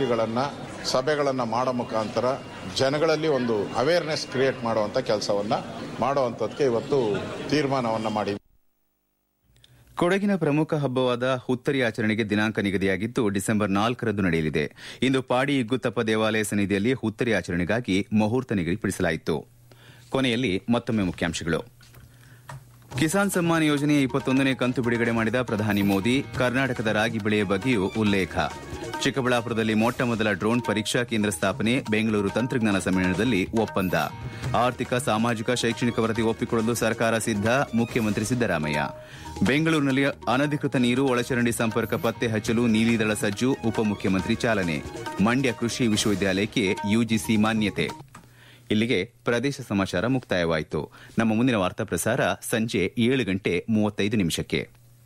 ಗೋಷ್ಠಿಗಳನ್ನು ಸಭೆಗಳನ್ನು ಮಾಡೋ ಮುಖಾಂತರ ಜನಗಳಲ್ಲಿ ಒಂದು ಅವೇರ್ನೆಸ್ ಕ್ರಿಯೇಟ್ ಮಾಡುವಂಥ ಕೆಲಸವನ್ನು ಮಾಡುವಂಥದ್ದಕ್ಕೆ ಇವತ್ತು ತೀರ್ಮಾನವನ್ನು ಮಾಡಿ ಕೊಡಗಿನ ಪ್ರಮುಖ ಹಬ್ಬವಾದ ಹುತ್ತರಿ ಆಚರಣೆಗೆ ದಿನಾಂಕ ನಿಗದಿಯಾಗಿದ್ದು ಡಿಸೆಂಬರ್ ನಾಲ್ಕರಂದು ನಡೆಯಲಿದೆ ಇಂದು ಪಾಡಿ ಇಗ್ಗುತ್ತಪ್ಪ ದೇವಾಲಯ ಸನ್ನಿಧಿಯಲ್ಲಿ ಹುತ್ತರಿ ಆಚರಣೆಗಾಗಿ ಮುಹೂರ್ತ ನಿಗದಿಪಡಿಸಲಾಯಿತು ಕೊನೆಯಲ್ಲಿ ಮತ್ತೊಮ್ಮೆ ಮುಖ್ಯಾಂಶಗಳು ಕಿಸಾನ್ ಸಮ್ಮಾನ್ ಯೋಜನೆಯ ಇಪ್ಪತ್ತೊಂದನೇ ಕಂತು ಬಿಡುಗಡೆ ಮಾಡಿದ ಪ್ರಧಾನಿ ಮೋದಿ ಕರ್ನಾಟಕದ ರಾಗಿ ಬೆಳೆಯ ಬಗ್ಗೆಯೂ ಉಲ್ಲೇಖ ಚಿಕ್ಕಬಳ್ಳಾಪುರದಲ್ಲಿ ಮೊಟ್ಟ ಮೊದಲ ಡ್ರೋನ್ ಪರೀಕ್ಷಾ ಕೇಂದ್ರ ಸ್ಥಾಪನೆ ಬೆಂಗಳೂರು ತಂತ್ರಜ್ಞಾನ ಸಮ್ಮೇಳನದಲ್ಲಿ ಒಪ್ಪಂದ ಆರ್ಥಿಕ ಸಾಮಾಜಿಕ ಶೈಕ್ಷಣಿಕ ವರದಿ ಒಪ್ಪಿಕೊಳ್ಳಲು ಸರ್ಕಾರ ಸಿದ್ಧ ಮುಖ್ಯಮಂತ್ರಿ ಸಿದ್ದರಾಮಯ್ಯ ಬೆಂಗಳೂರಿನಲ್ಲಿ ಅನಧಿಕೃತ ನೀರು ಒಳಚರಂಡಿ ಸಂಪರ್ಕ ಪತ್ತೆ ಹಚ್ಚಲು ನೀಲಿದಳ ಸಜ್ಜು ಉಪಮುಖ್ಯಮಂತ್ರಿ ಚಾಲನೆ ಮಂಡ್ಯ ಕೃಷಿ ವಿಶ್ವವಿದ್ಯಾಲಯಕ್ಕೆ ಯುಜಿಸಿ ಮಾನ್ಯತೆ ಇಲ್ಲಿಗೆ ಪ್ರದೇಶ ಸಮಾಚಾರ ಮುಕ್ತಾಯವಾಯಿತು ನಮ್ಮ ಮುಂದಿನ ವಾರ್ತಾ ಪ್ರಸಾರ ಸಂಜೆ ಏಳು ಗಂಟೆ ಮೂವತ್ತೈದು ನಿಮಿಷಕ್ಕೆ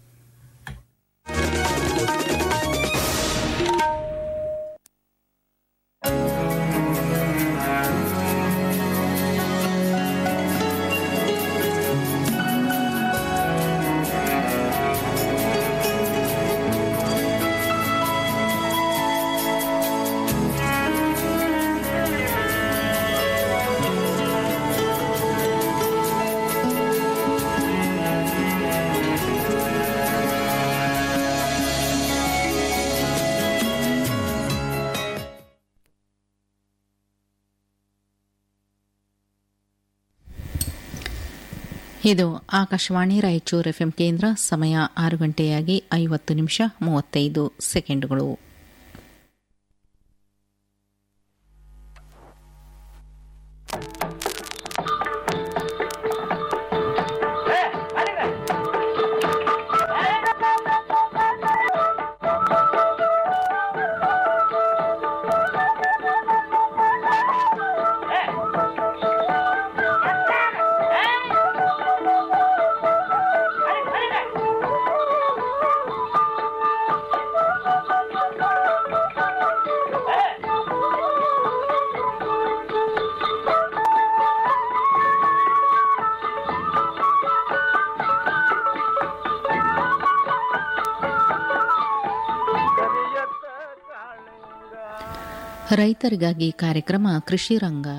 ಇದು ಆಕಾಶವಾಣಿ ರಾಯಚೂರು ಎಫ್ಎಂ ಕೇಂದ್ರ ಸಮಯ ಆರು ಗಂಟೆಯಾಗಿ ಐವತ್ತು ನಿಮಿಷ ಮೂವತ್ತೈದು ಸೆಕೆಂಡುಗಳು ರೈತರಿಗಾಗಿ ಕಾರ್ಯಕ್ರಮ ಕೃಷಿ ರಂಗ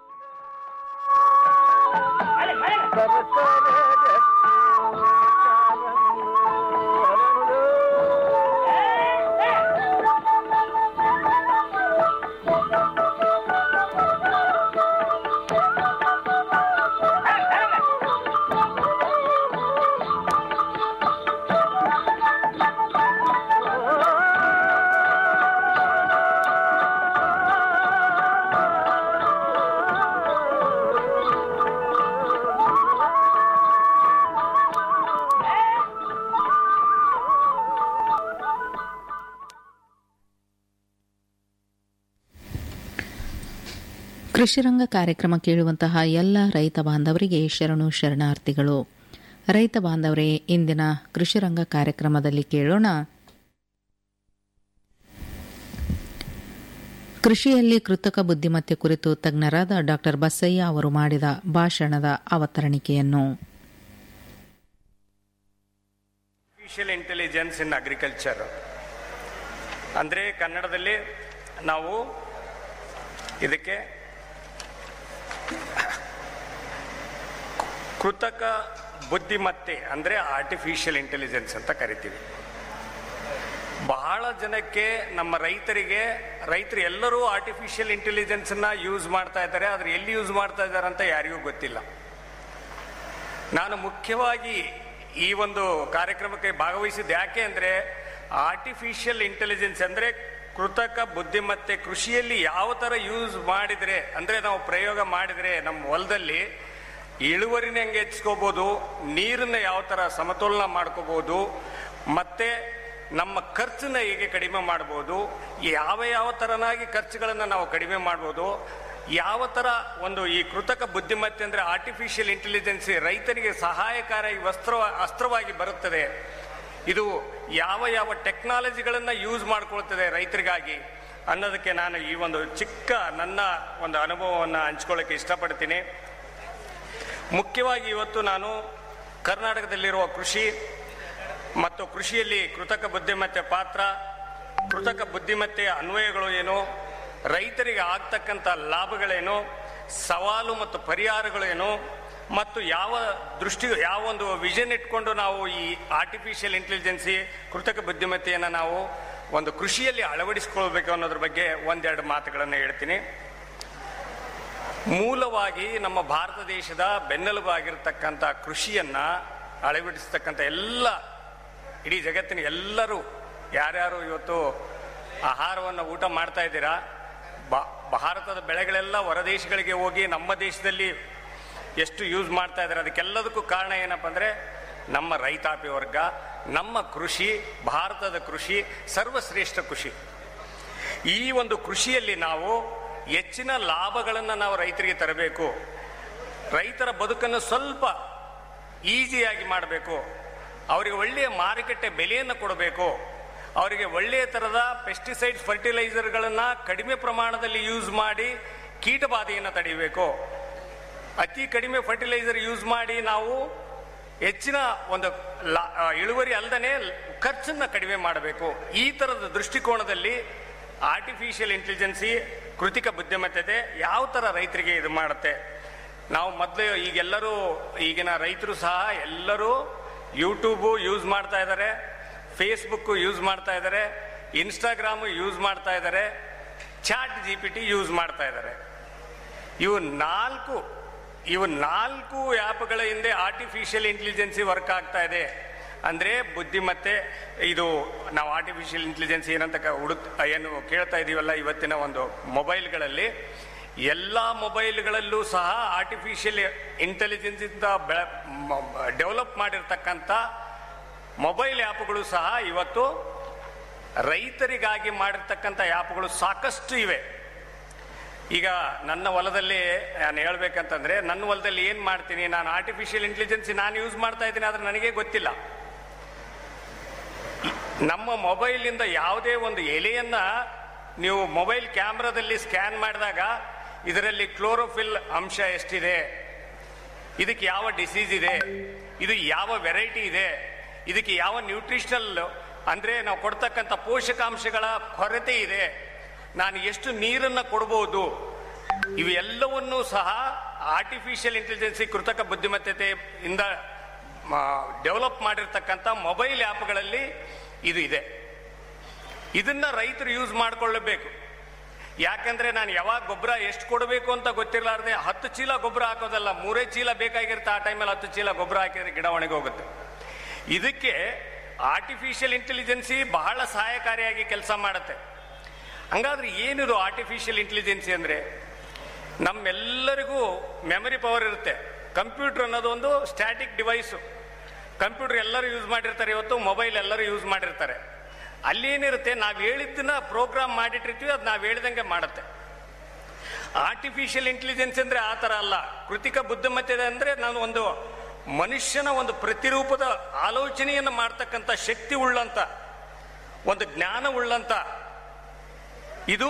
ಕೃಷಿರಂಗ ಕಾರ್ಯಕ್ರಮ ಕೇಳುವಂತಹ ಎಲ್ಲ ರೈತ ಬಾಂಧವರಿಗೆ ಶರಣು ಶರಣಾರ್ಥಿಗಳು ರೈತ ಬಾಂಧವರೇ ಇಂದಿನ ಕೃಷಿರಂಗ ಕಾರ್ಯಕ್ರಮದಲ್ಲಿ ಕೇಳೋಣ ಕೃಷಿಯಲ್ಲಿ ಕೃತಕ ಬುದ್ದಿಮತ್ತೆ ಕುರಿತು ತಜ್ಞರಾದ ಡಾ ಬಸಯ್ಯ ಅವರು ಮಾಡಿದ ಭಾಷಣದ ಅವತರಣಿಕೆಯನ್ನು ಆರ್ಟಿಫಿಷಿಯಲ್ ಇಂಟೆಲಿಜೆನ್ಸ್ ಇನ್ ಅಗ್ರಿಕಲ್ಚರ್ ಅಂದರೆ ಕನ್ನಡದಲ್ಲಿ ನಾವು ಇದಕ್ಕೆ ಕೃತಕ ಬುದ್ಧಿಮತ್ತೆ ಅಂದರೆ ಆರ್ಟಿಫಿಷಿಯಲ್ ಇಂಟೆಲಿಜೆನ್ಸ್ ಅಂತ ಕರಿತೀವಿ ಬಹಳ ಜನಕ್ಕೆ ನಮ್ಮ ರೈತರಿಗೆ ರೈತರು ಎಲ್ಲರೂ ಆರ್ಟಿಫಿಷಿಯಲ್ ಇಂಟೆಲಿಜೆನ್ಸನ್ನ ಯೂಸ್ ಮಾಡ್ತಾ ಇದ್ದಾರೆ ಆದರೆ ಎಲ್ಲಿ ಯೂಸ್ ಮಾಡ್ತಾ ಇದ್ದಾರೆ ಅಂತ ಯಾರಿಗೂ ಗೊತ್ತಿಲ್ಲ ನಾನು ಮುಖ್ಯವಾಗಿ ಈ ಒಂದು ಕಾರ್ಯಕ್ರಮಕ್ಕೆ ಭಾಗವಹಿಸಿದ್ದು ಯಾಕೆ ಅಂದರೆ ಆರ್ಟಿಫಿಷಿಯಲ್ ಇಂಟೆಲಿಜೆನ್ಸ್ ಅಂದರೆ ಕೃತಕ ಬುದ್ಧಿಮತ್ತೆ ಕೃಷಿಯಲ್ಲಿ ಯಾವ ಥರ ಯೂಸ್ ಮಾಡಿದರೆ ಅಂದರೆ ನಾವು ಪ್ರಯೋಗ ಮಾಡಿದರೆ ನಮ್ಮ ಹೊಲದಲ್ಲಿ ಇಳುವರಿನ ಹೆಂಗೆ ಹೆಚ್ಚಿಸ್ಕೋಬೋದು ನೀರನ್ನ ಯಾವ ಥರ ಸಮತೋಲನ ಮಾಡ್ಕೋಬೋದು ಮತ್ತು ನಮ್ಮ ಖರ್ಚನ್ನ ಹೇಗೆ ಕಡಿಮೆ ಮಾಡ್ಬೋದು ಯಾವ ಯಾವ ಥರನಾಗಿ ಖರ್ಚುಗಳನ್ನು ನಾವು ಕಡಿಮೆ ಮಾಡ್ಬೋದು ಯಾವ ಥರ ಒಂದು ಈ ಕೃತಕ ಬುದ್ಧಿಮತ್ತೆ ಅಂದರೆ ಆರ್ಟಿಫಿಷಿಯಲ್ ಇಂಟೆಲಿಜೆನ್ಸ್ ರೈತನಿಗೆ ಸಹಾಯಕಾರಿ ವಸ್ತ್ರ ಅಸ್ತ್ರವಾಗಿ ಬರುತ್ತದೆ ಇದು ಯಾವ ಯಾವ ಟೆಕ್ನಾಲಜಿಗಳನ್ನು ಯೂಸ್ ಮಾಡ್ಕೊಳ್ತದೆ ರೈತರಿಗಾಗಿ ಅನ್ನೋದಕ್ಕೆ ನಾನು ಈ ಒಂದು ಚಿಕ್ಕ ನನ್ನ ಒಂದು ಅನುಭವವನ್ನು ಹಂಚ್ಕೊಳ್ಳೋಕ್ಕೆ ಇಷ್ಟಪಡ್ತೀನಿ ಮುಖ್ಯವಾಗಿ ಇವತ್ತು ನಾನು ಕರ್ನಾಟಕದಲ್ಲಿರುವ ಕೃಷಿ ಮತ್ತು ಕೃಷಿಯಲ್ಲಿ ಕೃತಕ ಬುದ್ಧಿಮತ್ತೆ ಪಾತ್ರ ಕೃತಕ ಬುದ್ಧಿಮತ್ತೆಯ ಅನ್ವಯಗಳು ಏನು ರೈತರಿಗೆ ಆಗ್ತಕ್ಕಂಥ ಲಾಭಗಳೇನು ಸವಾಲು ಮತ್ತು ಪರಿಹಾರಗಳೇನು ಮತ್ತು ಯಾವ ದೃಷ್ಟಿ ಯಾವ ಒಂದು ವಿಷನ್ ಇಟ್ಕೊಂಡು ನಾವು ಈ ಆರ್ಟಿಫಿಷಿಯಲ್ ಇಂಟೆಲಿಜೆನ್ಸಿ ಕೃತಕ ಬುದ್ಧಿಮತ್ತೆಯನ್ನು ನಾವು ಒಂದು ಕೃಷಿಯಲ್ಲಿ ಅಳವಡಿಸಿಕೊಳ್ಬೇಕು ಅನ್ನೋದ್ರ ಬಗ್ಗೆ ಒಂದೆರಡು ಮಾತುಗಳನ್ನು ಹೇಳ್ತೀನಿ ಮೂಲವಾಗಿ ನಮ್ಮ ಭಾರತ ದೇಶದ ಬೆನ್ನೆಲುಬಾಗಿರ್ತಕ್ಕಂಥ ಕೃಷಿಯನ್ನ ಅಳವಡಿಸ್ತಕ್ಕಂಥ ಎಲ್ಲ ಇಡೀ ಜಗತ್ತಿನ ಎಲ್ಲರೂ ಯಾರ್ಯಾರು ಇವತ್ತು ಆಹಾರವನ್ನು ಊಟ ಮಾಡ್ತಾ ಇದ್ದೀರಾ ಬಾ ಭಾರತದ ಬೆಳೆಗಳೆಲ್ಲ ಹೊರದೇಶಗಳಿಗೆ ಹೋಗಿ ನಮ್ಮ ದೇಶದಲ್ಲಿ ಎಷ್ಟು ಯೂಸ್ ಮಾಡ್ತಾ ಇದ್ದಾರೆ ಅದಕ್ಕೆಲ್ಲದಕ್ಕೂ ಕಾರಣ ಏನಪ್ಪ ಅಂದರೆ ನಮ್ಮ ರೈತಾಪಿ ವರ್ಗ ನಮ್ಮ ಕೃಷಿ ಭಾರತದ ಕೃಷಿ ಸರ್ವಶ್ರೇಷ್ಠ ಕೃಷಿ ಈ ಒಂದು ಕೃಷಿಯಲ್ಲಿ ನಾವು ಹೆಚ್ಚಿನ ಲಾಭಗಳನ್ನು ನಾವು ರೈತರಿಗೆ ತರಬೇಕು ರೈತರ ಬದುಕನ್ನು ಸ್ವಲ್ಪ ಈಸಿಯಾಗಿ ಮಾಡಬೇಕು ಅವರಿಗೆ ಒಳ್ಳೆಯ ಮಾರುಕಟ್ಟೆ ಬೆಲೆಯನ್ನು ಕೊಡಬೇಕು ಅವರಿಗೆ ಒಳ್ಳೆಯ ಥರದ ಪೆಸ್ಟಿಸೈಡ್ಸ್ ಫರ್ಟಿಲೈಸರ್ಗಳನ್ನು ಕಡಿಮೆ ಪ್ರಮಾಣದಲ್ಲಿ ಯೂಸ್ ಮಾಡಿ ಕೀಟಬಾಧೆಯನ್ನು ತಡೆಯಬೇಕು ಅತಿ ಕಡಿಮೆ ಫರ್ಟಿಲೈಸರ್ ಯೂಸ್ ಮಾಡಿ ನಾವು ಹೆಚ್ಚಿನ ಒಂದು ಲಾ ಆ, ಇಳುವರಿ ಅಲ್ಲದೆ ಖರ್ಚನ್ನು ಕಡಿಮೆ ಮಾಡಬೇಕು ಈ ಥರದ ದೃಷ್ಟಿಕೋನದಲ್ಲಿ ಆರ್ಟಿಫಿಷಿಯಲ್ ಇಂಟೆಲಿಜೆನ್ಸಿ ಕೃತಿಕ ಬುದ್ಧಿಮತ್ತೆ ಯಾವ ಥರ ರೈತರಿಗೆ ಇದು ಮಾಡುತ್ತೆ ನಾವು ಮೊದಲು ಈಗೆಲ್ಲರೂ ಈಗಿನ ರೈತರು ಸಹ ಎಲ್ಲರೂ ಯೂಟ್ಯೂಬು ಯೂಸ್ ಮಾಡ್ತಾ ಇದ್ದಾರೆ ಫೇಸ್ಬುಕ್ಕು ಯೂಸ್ ಮಾಡ್ತಾ ಇದ್ದಾರೆ ಇನ್ಸ್ಟಾಗ್ರಾಮು ಯೂಸ್ ಮಾಡ್ತಾ ಇದ್ದಾರೆ Chat G P T use ಮಾಡ್ತಾ ಇದ್ದಾರೆ ಇವು ನಾಲ್ಕು ಇವು ನಾಲ್ಕು ಆ್ಯಪ್ಗಳ ಹಿಂದೆ ಆರ್ಟಿಫಿಷಿಯಲ್ ಇಂಟೆಲಿಜೆನ್ಸಿ ವರ್ಕ್ ಆಗ್ತಾ ಇದೆ ಅಂದರೆ ಬುದ್ಧಿಮತ್ತೆ ಇದು ನಾವು ಆರ್ಟಿಫಿಷಿಯಲ್ ಇಂಟೆಲಿಜೆನ್ಸ್ ಏನಂತ ಕ- ಹುಡುಕ್ ಏನು ಕೇಳ್ತಾ ಇದೀವಲ್ಲ ಇವತ್ತಿನ ಒಂದು ಮೊಬೈಲ್ಗಳಲ್ಲಿ ಎಲ್ಲ ಮೊಬೈಲ್ಗಳಲ್ಲೂ ಸಹ ಆರ್ಟಿಫಿಷಿಯಲ್ ಇಂಟೆಲಿಜೆನ್ಸ್ ಇಂದ ಬೆಳೆ ಡೆವಲಪ್ ಮಾಡಿರ್ತಕ್ಕಂಥ ಮೊಬೈಲ್ ಆ್ಯಪ್ಗಳು ಸಹ ಇವತ್ತು ರೈತರಿಗಾಗಿ ಮಾಡಿರ್ತಕ್ಕಂಥ ಆ್ಯಪ್ಗಳು ಸಾಕಷ್ಟು ಇವೆ ಈಗ ನನ್ನ ಹೊಲದಲ್ಲಿ ನಾನು ಹೇಳ್ಬೇಕಂತಂದ್ರೆ ನನ್ನ ಹೊಲದಲ್ಲಿ ಏನು ಮಾಡ್ತೀನಿ ನಾನು ಆರ್ಟಿಫಿಷಿಯಲ್ ಇಂಟೆಲಿಜೆನ್ಸ್ ನಾನು ಯೂಸ್ ಮಾಡ್ತಾ ಇದ್ದೀನಿ ಆದ್ರೆ ನನಗೆ ಗೊತ್ತಿಲ್ಲ ಈ- ನಮ್ಮ ಮೊಬೈಲಿಂದ ಯಾವುದೇ ಒಂದು ಎಲೆಯನ್ನ ನೀವು ಮೊಬೈಲ್ ಕ್ಯಾಮ್ರಾದಲ್ಲಿ ಸ್ಕ್ಯಾನ್ ಮಾಡಿದಾಗ ಇದರಲ್ಲಿ ಕ್ಲೋರೋಫಿಲ್ ಅಂಶ ಎಷ್ಟಿದೆ ಇದಕ್ಕೆ ಯಾವ ಡಿಸೀಸ್ ಇದೆ ಇದು ಯಾವ ವೆರೈಟಿ ಇದೆ ಇದಕ್ಕೆ ಯಾವ ನ್ಯೂಟ್ರಿಷನಲ್ ಅಂದ್ರೆ ನಾವು ಕೊಡ್ತಕ್ಕಂಥ ಪೋಷಕಾಂಶಗಳ ಕೊರತೆ ಇದೆ ನಾನು ಎಷ್ಟು ನೀರನ್ನು ಕೊಡ್ಬೋದು ಇವೆಲ್ಲವನ್ನೂ ಸಹ ಆರ್ಟಿಫಿಷಿಯಲ್ ಇಂಟೆಲಿಜೆನ್ಸಿ ಕೃತಕ ಬುದ್ಧಿಮತ್ತೆಯಿಂದ ಡೆವಲಪ್ ಮಾಡಿರ್ತಕ್ಕಂಥ ಮೊಬೈಲ್ ಆ್ಯಪ್ಗಳಲ್ಲಿ ಇದು ಇದೆ ಇದನ್ನ ರೈತರು ಯೂಸ್ ಮಾಡ್ಕೊಳ್ಳಬೇಕು ಯಾಕಂದ್ರೆ ನಾನು ಯಾವಾಗ ಗೊಬ್ಬರ ಎಷ್ಟು ಕೊಡಬೇಕು ಅಂತ ಗೊತ್ತಿರಲಾರ್ದೆ ಹತ್ತು ಚೀಲ ಗೊಬ್ಬರ ಹಾಕೋದಲ್ಲ ಮೂರೇ ಚೀಲ ಬೇಕಾಗಿರುತ್ತೆ ಆ ಟೈಮಲ್ಲಿ ಹತ್ತು ಚೀಲ ಗೊಬ್ಬರ ಹಾಕಿದ್ರೆ ಗಿಡ ಒಣಗಿ ಹೋಗುತ್ತೆ ಇದಕ್ಕೆ ಆರ್ಟಿಫಿಷಿಯಲ್ ಇಂಟೆಲಿಜೆನ್ಸಿ ಬಹಳ ಸಹಾಯಕಾರಿಯಾಗಿ ಕೆಲಸ ಮಾಡುತ್ತೆ ಹಂಗಾದ್ರೆ ಏನಿದು ಆರ್ಟಿಫಿಷಿಯಲ್ ಇಂಟೆಲಿಜೆನ್ಸಿ ಅಂದ್ರೆ ನಮ್ಮೆಲ್ಲರಿಗೂ ಮೆಮರಿ ಪವರ್ ಇರುತ್ತೆ ಕಂಪ್ಯೂಟರ್ ಅನ್ನೋದು ಒಂದು ಸ್ಟ್ಯಾಟಿಕ್ ಡಿವೈಸು ಕಂಪ್ಯೂಟರ್ ಎಲ್ಲರೂ ಯೂಸ್ ಮಾಡಿರ್ತಾರೆ ಇವತ್ತು ಮೊಬೈಲ್ ಎಲ್ಲರೂ ಯೂಸ್ ಮಾಡಿರ್ತಾರೆ ಅಲ್ಲೇನಿರುತ್ತೆ ನಾವು ಹೇಳಿದ್ದನ್ನ ಪ್ರೋಗ್ರಾಮ್ ಮಾಡಿಟ್ಟಿರ್ತೀವಿ ಅದು ನಾವು ಹೇಳ್ದಂಗೆ ಮಾಡುತ್ತೆ ಆರ್ಟಿಫಿಷಿಯಲ್ ಇಂಟೆಲಿಜೆನ್ಸ್ ಅಂದ್ರೆ ಆ ಥರ ಅಲ್ಲ ಕೃತಿಕ ಬುದ್ಧಿಮತ್ತೆ ಅಂದ್ರೆ ನಾನು ಒಂದು ಮನುಷ್ಯನ ಒಂದು ಪ್ರತಿರೂಪದ ಆಲೋಚನೆಯನ್ನು ಮಾಡ್ತಕ್ಕಂಥ ಶಕ್ತಿ ಉಳ್ಳಂತ ಒಂದು ಜ್ಞಾನ ಉಳ್ಳಂತ ಇದು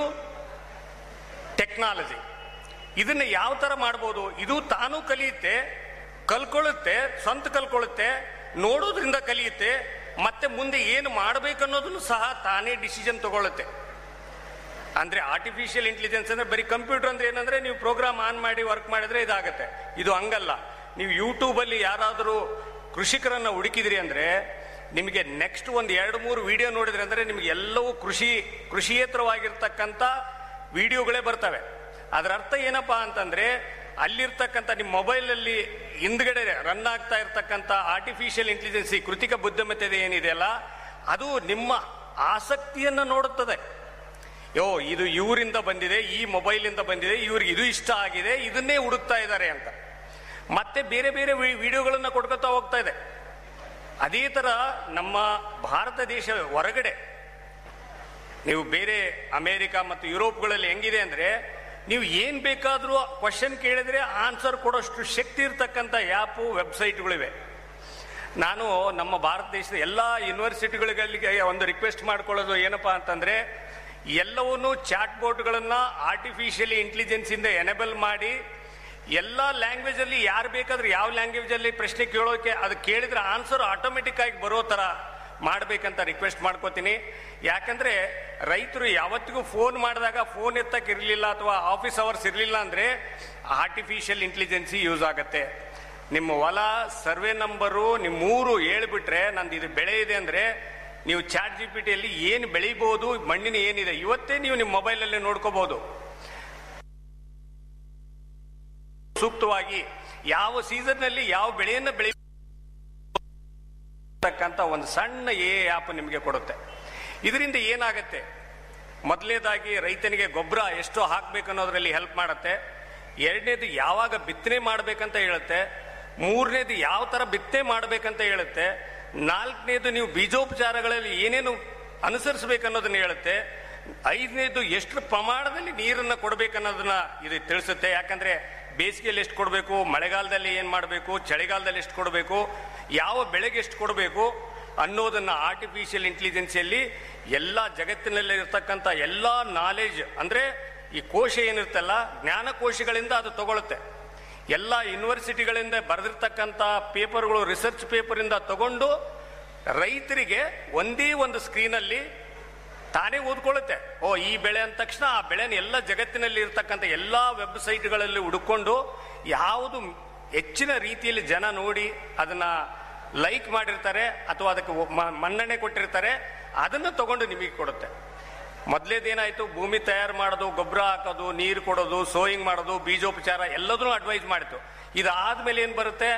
ಟೆಕ್ನಾಲಜಿ ಇದನ್ನ ಯಾವ ತರ ಮಾಡ್ಬೋದು ಇದು ತಾನು ಕಲಿಯುತ್ತೆ ಕಲ್ಕೊಳ್ಳುತ್ತೆ ಸ್ವಂತ ಕಲ್ಕೊಳ್ಳುತ್ತೆ ನೋಡೋದ್ರಿಂದ ಕಲಿಯುತ್ತೆ ಮತ್ತೆ ಮುಂದೆ ಏನು ಮಾಡಬೇಕನ್ನೋದನ್ನು ಸಹ ತಾನೇ ಡಿಸಿಷನ್ ತಗೊಳ್ಳುತ್ತೆ ಅಂದ್ರೆ ಆರ್ಟಿಫಿಷಿಯಲ್ ಇಂಟೆಲಿಜೆನ್ಸ್ ಅಂದ್ರೆ ಬರೀ ಕಂಪ್ಯೂಟರ್ ಅಂದ್ರೆ ಏನಂದ್ರೆ ನೀವು ಪ್ರೋಗ್ರಾಮ್ ಆನ್ ಮಾಡಿ ವರ್ಕ್ ಮಾಡಿದ್ರೆ ಇದಾಗತ್ತೆ ಇದು ಹಂಗಲ್ಲ ನೀವು ಯೂಟ್ಯೂಬ್ ಅಲ್ಲಿ ಯಾರಾದರೂ ಕೃಷಿಕರನ್ನ ಹುಡುಕಿದ್ರಿ ಅಂದ್ರೆ ನಿಮಗೆ ನೆಕ್ಸ್ಟ್ ಒಂದು ಎರಡು ಮೂರು ವಿಡಿಯೋ ನೋಡಿದ್ರೆ ಅಂದ್ರೆ ನಿಮ್ಗೆ ಎಲ್ಲವೂ ಕೃಷಿ ಕೃಷಿಯೇತರವಾಗಿರ್ತಕ್ಕಂಥ ವಿಡಿಯೋಗಳೇ ಬರ್ತವೆ ಅದರ ಅರ್ಥ ಏನಪ್ಪಾ ಅಂತಂದ್ರೆ ಅಲ್ಲಿರ್ತಕ್ಕಂಥ ನಿಮ್ಮ ಮೊಬೈಲಲ್ಲಿ ಹಿಂದ್ಗಡೆ ರನ್ ಆಗ್ತಾ ಇರ್ತಕ್ಕಂಥ ಆರ್ಟಿಫಿಷಿಯಲ್ ಇಂಟೆಲಿಜೆನ್ಸಿ ಕೃತಿಕ ಬುದ್ಧಿಮತ್ತೆ ಏನಿದೆಯಲ್ಲ ಅದು ನಿಮ್ಮ ಆಸಕ್ತಿಯನ್ನು ನೋಡುತ್ತದೆ ಯೋ ಇದು ಇವರಿಂದ ಬಂದಿದೆ ಈ ಮೊಬೈಲಿಂದ ಬಂದಿದೆ ಇವ್ರಿಗೆ ಇದು ಇಷ್ಟ ಆಗಿದೆ ಇದನ್ನೇ ಹುಡುಕ್ತಾ ಇದ್ದಾರೆ ಅಂತ ಮತ್ತೆ ಬೇರೆ ಬೇರೆ ವಿ- ವಿಡಿಯೋಗಳನ್ನ ಕೊಡ್ಕೊತಾ ಹೋಗ್ತಾ ಇದೆ ಅದೇ ತರ ನಮ್ಮ ಭಾರತ ದೇಶ ಹೊರಗಡೆ ನೀವು ಬೇರೆ ಅಮೆರಿಕ ಮತ್ತು ಯುರೋಪ್ಗಳಲ್ಲಿ ಹೆಂಗಿದೆ ಅಂದ್ರೆ ನೀವು ಏನ್ ಬೇಕಾದ್ರೂ ಕ್ವಶನ್ ಕೇಳಿದ್ರೆ ಆನ್ಸರ್ ಕೊಡೋಷ್ಟು ಶಕ್ತಿ ಇರ್ತಕ್ಕಂಥ ಆ್ಯಪು ವೆಬ್ಸೈಟ್ಗಳಿವೆ ನಾನು ನಮ್ಮ ಭಾರತ ದೇಶದ ಎಲ್ಲ ಯೂನಿವರ್ಸಿಟಿಗಳಿಗೆ ಒಂದು ರಿಕ್ವೆಸ್ಟ್ ಮಾಡ್ಕೊಳ್ಳೋದು ಏನಪ್ಪಾ ಅಂತಂದ್ರೆ ಎಲ್ಲವನ್ನೂ ಚಾಟ್ ಬೋರ್ಡ್ಗಳನ್ನ ಆರ್ಟಿಫಿಷಿಯಲಿ ಇಂಟೆಲಿಜೆನ್ಸ್ ಇಂದ ಎನೇಬಲ್ ಮಾಡಿ ಎಲ್ಲ ಲ್ಯಾಂಗ್ವೇಜ್ ಅಲ್ಲಿ ಯಾರು ಬೇಕಾದ್ರೂ ಯಾವ ಲ್ಯಾಂಗ್ವೇಜ್ ಅಲ್ಲಿ ಪ್ರಶ್ನೆ ಕೇಳೋಕೆ ಅದು ಕೇಳಿದ್ರೆ ಆನ್ಸರ್ ಆಟೋಮೆಟಿಕ್ ಆಗಿ ಬರೋ ತರ ಮಾಡಬೇಕಂತ ರಿಕ್ವೆಸ್ಟ್ ಮಾಡ್ಕೋತೀನಿ ಯಾಕಂದ್ರೆ ರೈತರು ಯಾವತ್ತಿಗೂ ಫೋನ್ ಮಾಡಿದಾಗ ಫೋನ್ ಎತ್ತಕ್ಕೆ ಇರಲಿಲ್ಲ ಅಥವಾ ಆಫೀಸ್ ಅವರ್ಸ್ ಇರಲಿಲ್ಲ ಅಂದ್ರೆ ಆರ್ಟಿಫಿಷಿಯಲ್ ಇಂಟೆಲಿಜೆನ್ಸಿ ಯೂಸ್ ಆಗುತ್ತೆ ನಿಮ್ಮ ಹೊಲ ಸರ್ವೆ ನಂಬರು ನಿಮ್ಮ ಊರು ಹೇಳ್ಬಿಟ್ರೆ ನಂದು ಇದು ಬೆಳೆ ಇದೆ ಅಂದ್ರೆ ನೀವು ಚಾಟ್ ಜಿ ಪಿ ಟಿಯಲ್ಲಿ ಏನು ಬೆಳಿಬಹುದು ಮಣ್ಣಿನ ಏನಿದೆ ಇವತ್ತೇ ನೀವು ನಿಮ್ಮ ಮೊಬೈಲಲ್ಲಿ ನೋಡ್ಕೋಬಹುದು ಸೂಕ್ತವಾಗಿ ಯಾವ ಸೀಸನ್ ನಲ್ಲಿ ಯಾವ ಬೆಳೆಯನ್ನು ಬೆಳಿ ತಕ್ಕಂತ ಒಂದು ಸಣ್ಣ ಎ ಆಪ್ ನಿಮಗೆ ಕೊಡುತ್ತೆ ಇದರಿಂದ ಏನಾಗುತ್ತೆ ಮೊದಲನೇದಾಗಿ ರೈತನಿಗೆ ಗೊಬ್ಬರ ಎಷ್ಟು ಹಾಕ್ಬೇಕು ಅನ್ನೋದ್ರಲ್ಲಿ ಹೆಲ್ಪ್ ಮಾಡುತ್ತೆ ಎರಡನೇದು ಯಾವಾಗ ಬಿತ್ತನೆ ಮಾಡ್ಬೇಕಂತ ಹೇಳುತ್ತೆ ಮೂರನೇದು ಯಾವ ತರ ಬಿತ್ತನೆ ಮಾಡ್ಬೇಕಂತ ಹೇಳುತ್ತೆ ನಾಲ್ಕನೇದು ನೀವು ಬೀಜೋಪಚಾರಗಳಲ್ಲಿ ಏನೇನು ಅನುಸರಿಸಬೇಕನ್ನೋದನ್ನ ಹೇಳುತ್ತೆ ಐದನೇದು ಎಷ್ಟು ಪ್ರಮಾಣದಲ್ಲಿ ನೀರನ್ನ ಕೊಡ್ಬೇಕನ್ನೋದನ್ನ ಇದು ತಿಳಿಸುತ್ತೆ ಯಾಕಂದ್ರೆ ಬೇಸಿಗೆಯಲ್ಲಿ ಎಷ್ಟು ಕೊಡಬೇಕು ಮಳೆಗಾಲದಲ್ಲಿ ಏನ್ ಮಾಡಬೇಕು ಚಳಿಗಾಲದಲ್ಲಿ ಎಷ್ಟು ಕೊಡಬೇಕು ಯಾವ ಬೆಳೆಗೆ ಎಷ್ಟು ಕೊಡಬೇಕು ಅನ್ನೋದನ್ನ ಆರ್ಟಿಫಿಷಿಯಲ್ ಇಂಟೆಲಿಜೆನ್ಸಿಯಲ್ಲಿ ಎಲ್ಲ ಜಗತ್ತಿನಲ್ಲಿ ಇರ್ತಕ್ಕಂಥ ಎಲ್ಲ ನಾಲೆಜ್ ಅಂದ್ರೆ ಈ ಕೋಶ ಏನಿರ್ತಲ್ಲ ಜ್ಞಾನಕೋಶಗಳಿಂದ ಅದು ತಗೊಳುತ್ತೆ ಎಲ್ಲ ಯೂನಿವರ್ಸಿಟಿಗಳಿಂದ ಬರೆದಿರ್ತಕ್ಕಂಥ ಪೇಪರ್ಗಳು ರಿಸರ್ಚ್ ಪೇಪರಿಂದ ತಗೊಂಡು ರೈತರಿಗೆ ಒಂದೇ ಒಂದು ಸ್ಕ್ರೀನಲ್ಲಿ ತಾನೇ ಓದ್ಕೊಳ್ಳುತ್ತೆ ಓ ಈ ಬೆಳೆ ಅಂದ ತಕ್ಷಣ ಆ ಬೆಳೆನ ಎಲ್ಲ ಜಗತ್ತಿನಲ್ಲಿ ಇರ್ತಕ್ಕಂಥ ಎಲ್ಲ ವೆಬ್ಸೈಟ್ಗಳಲ್ಲಿ ಹುಡುಕೊಂಡು ಯಾವುದು ಹೆಚ್ಚಿನ ರೀತಿಯಲ್ಲಿ ಜನ ನೋಡಿ ಅದನ್ನ ಲೈಕ್ ಮಾಡಿರ್ತಾರೆ ಅಥವಾ ಅದಕ್ಕೆ ಒ- ಮ- ಮನ್ನಣೆ ಕೊಟ್ಟಿರ್ತಾರೆ ಅದನ್ನು ತಗೊಂಡು ನಿಮಗೆ ಕೊಡುತ್ತೆ ಮೊದಲೇದೇನಾಯ್ತು ಭೂಮಿ ತಯಾರು ಮಾಡೋದು ಗೊಬ್ಬರ ಹಾಕೋದು ನೀರು ಕೊಡೋದು ಸೋಯಿಂಗ್ ಮಾಡೋದು ಬೀಜೋಪಚಾರ ಎಲ್ಲದನ್ನೂ ಅಡ್ವೈಸ್ ಮಾಡಿತು ಇದಾದ್ಮೇಲೆ ಏನ್ ಬರುತ್ತೆ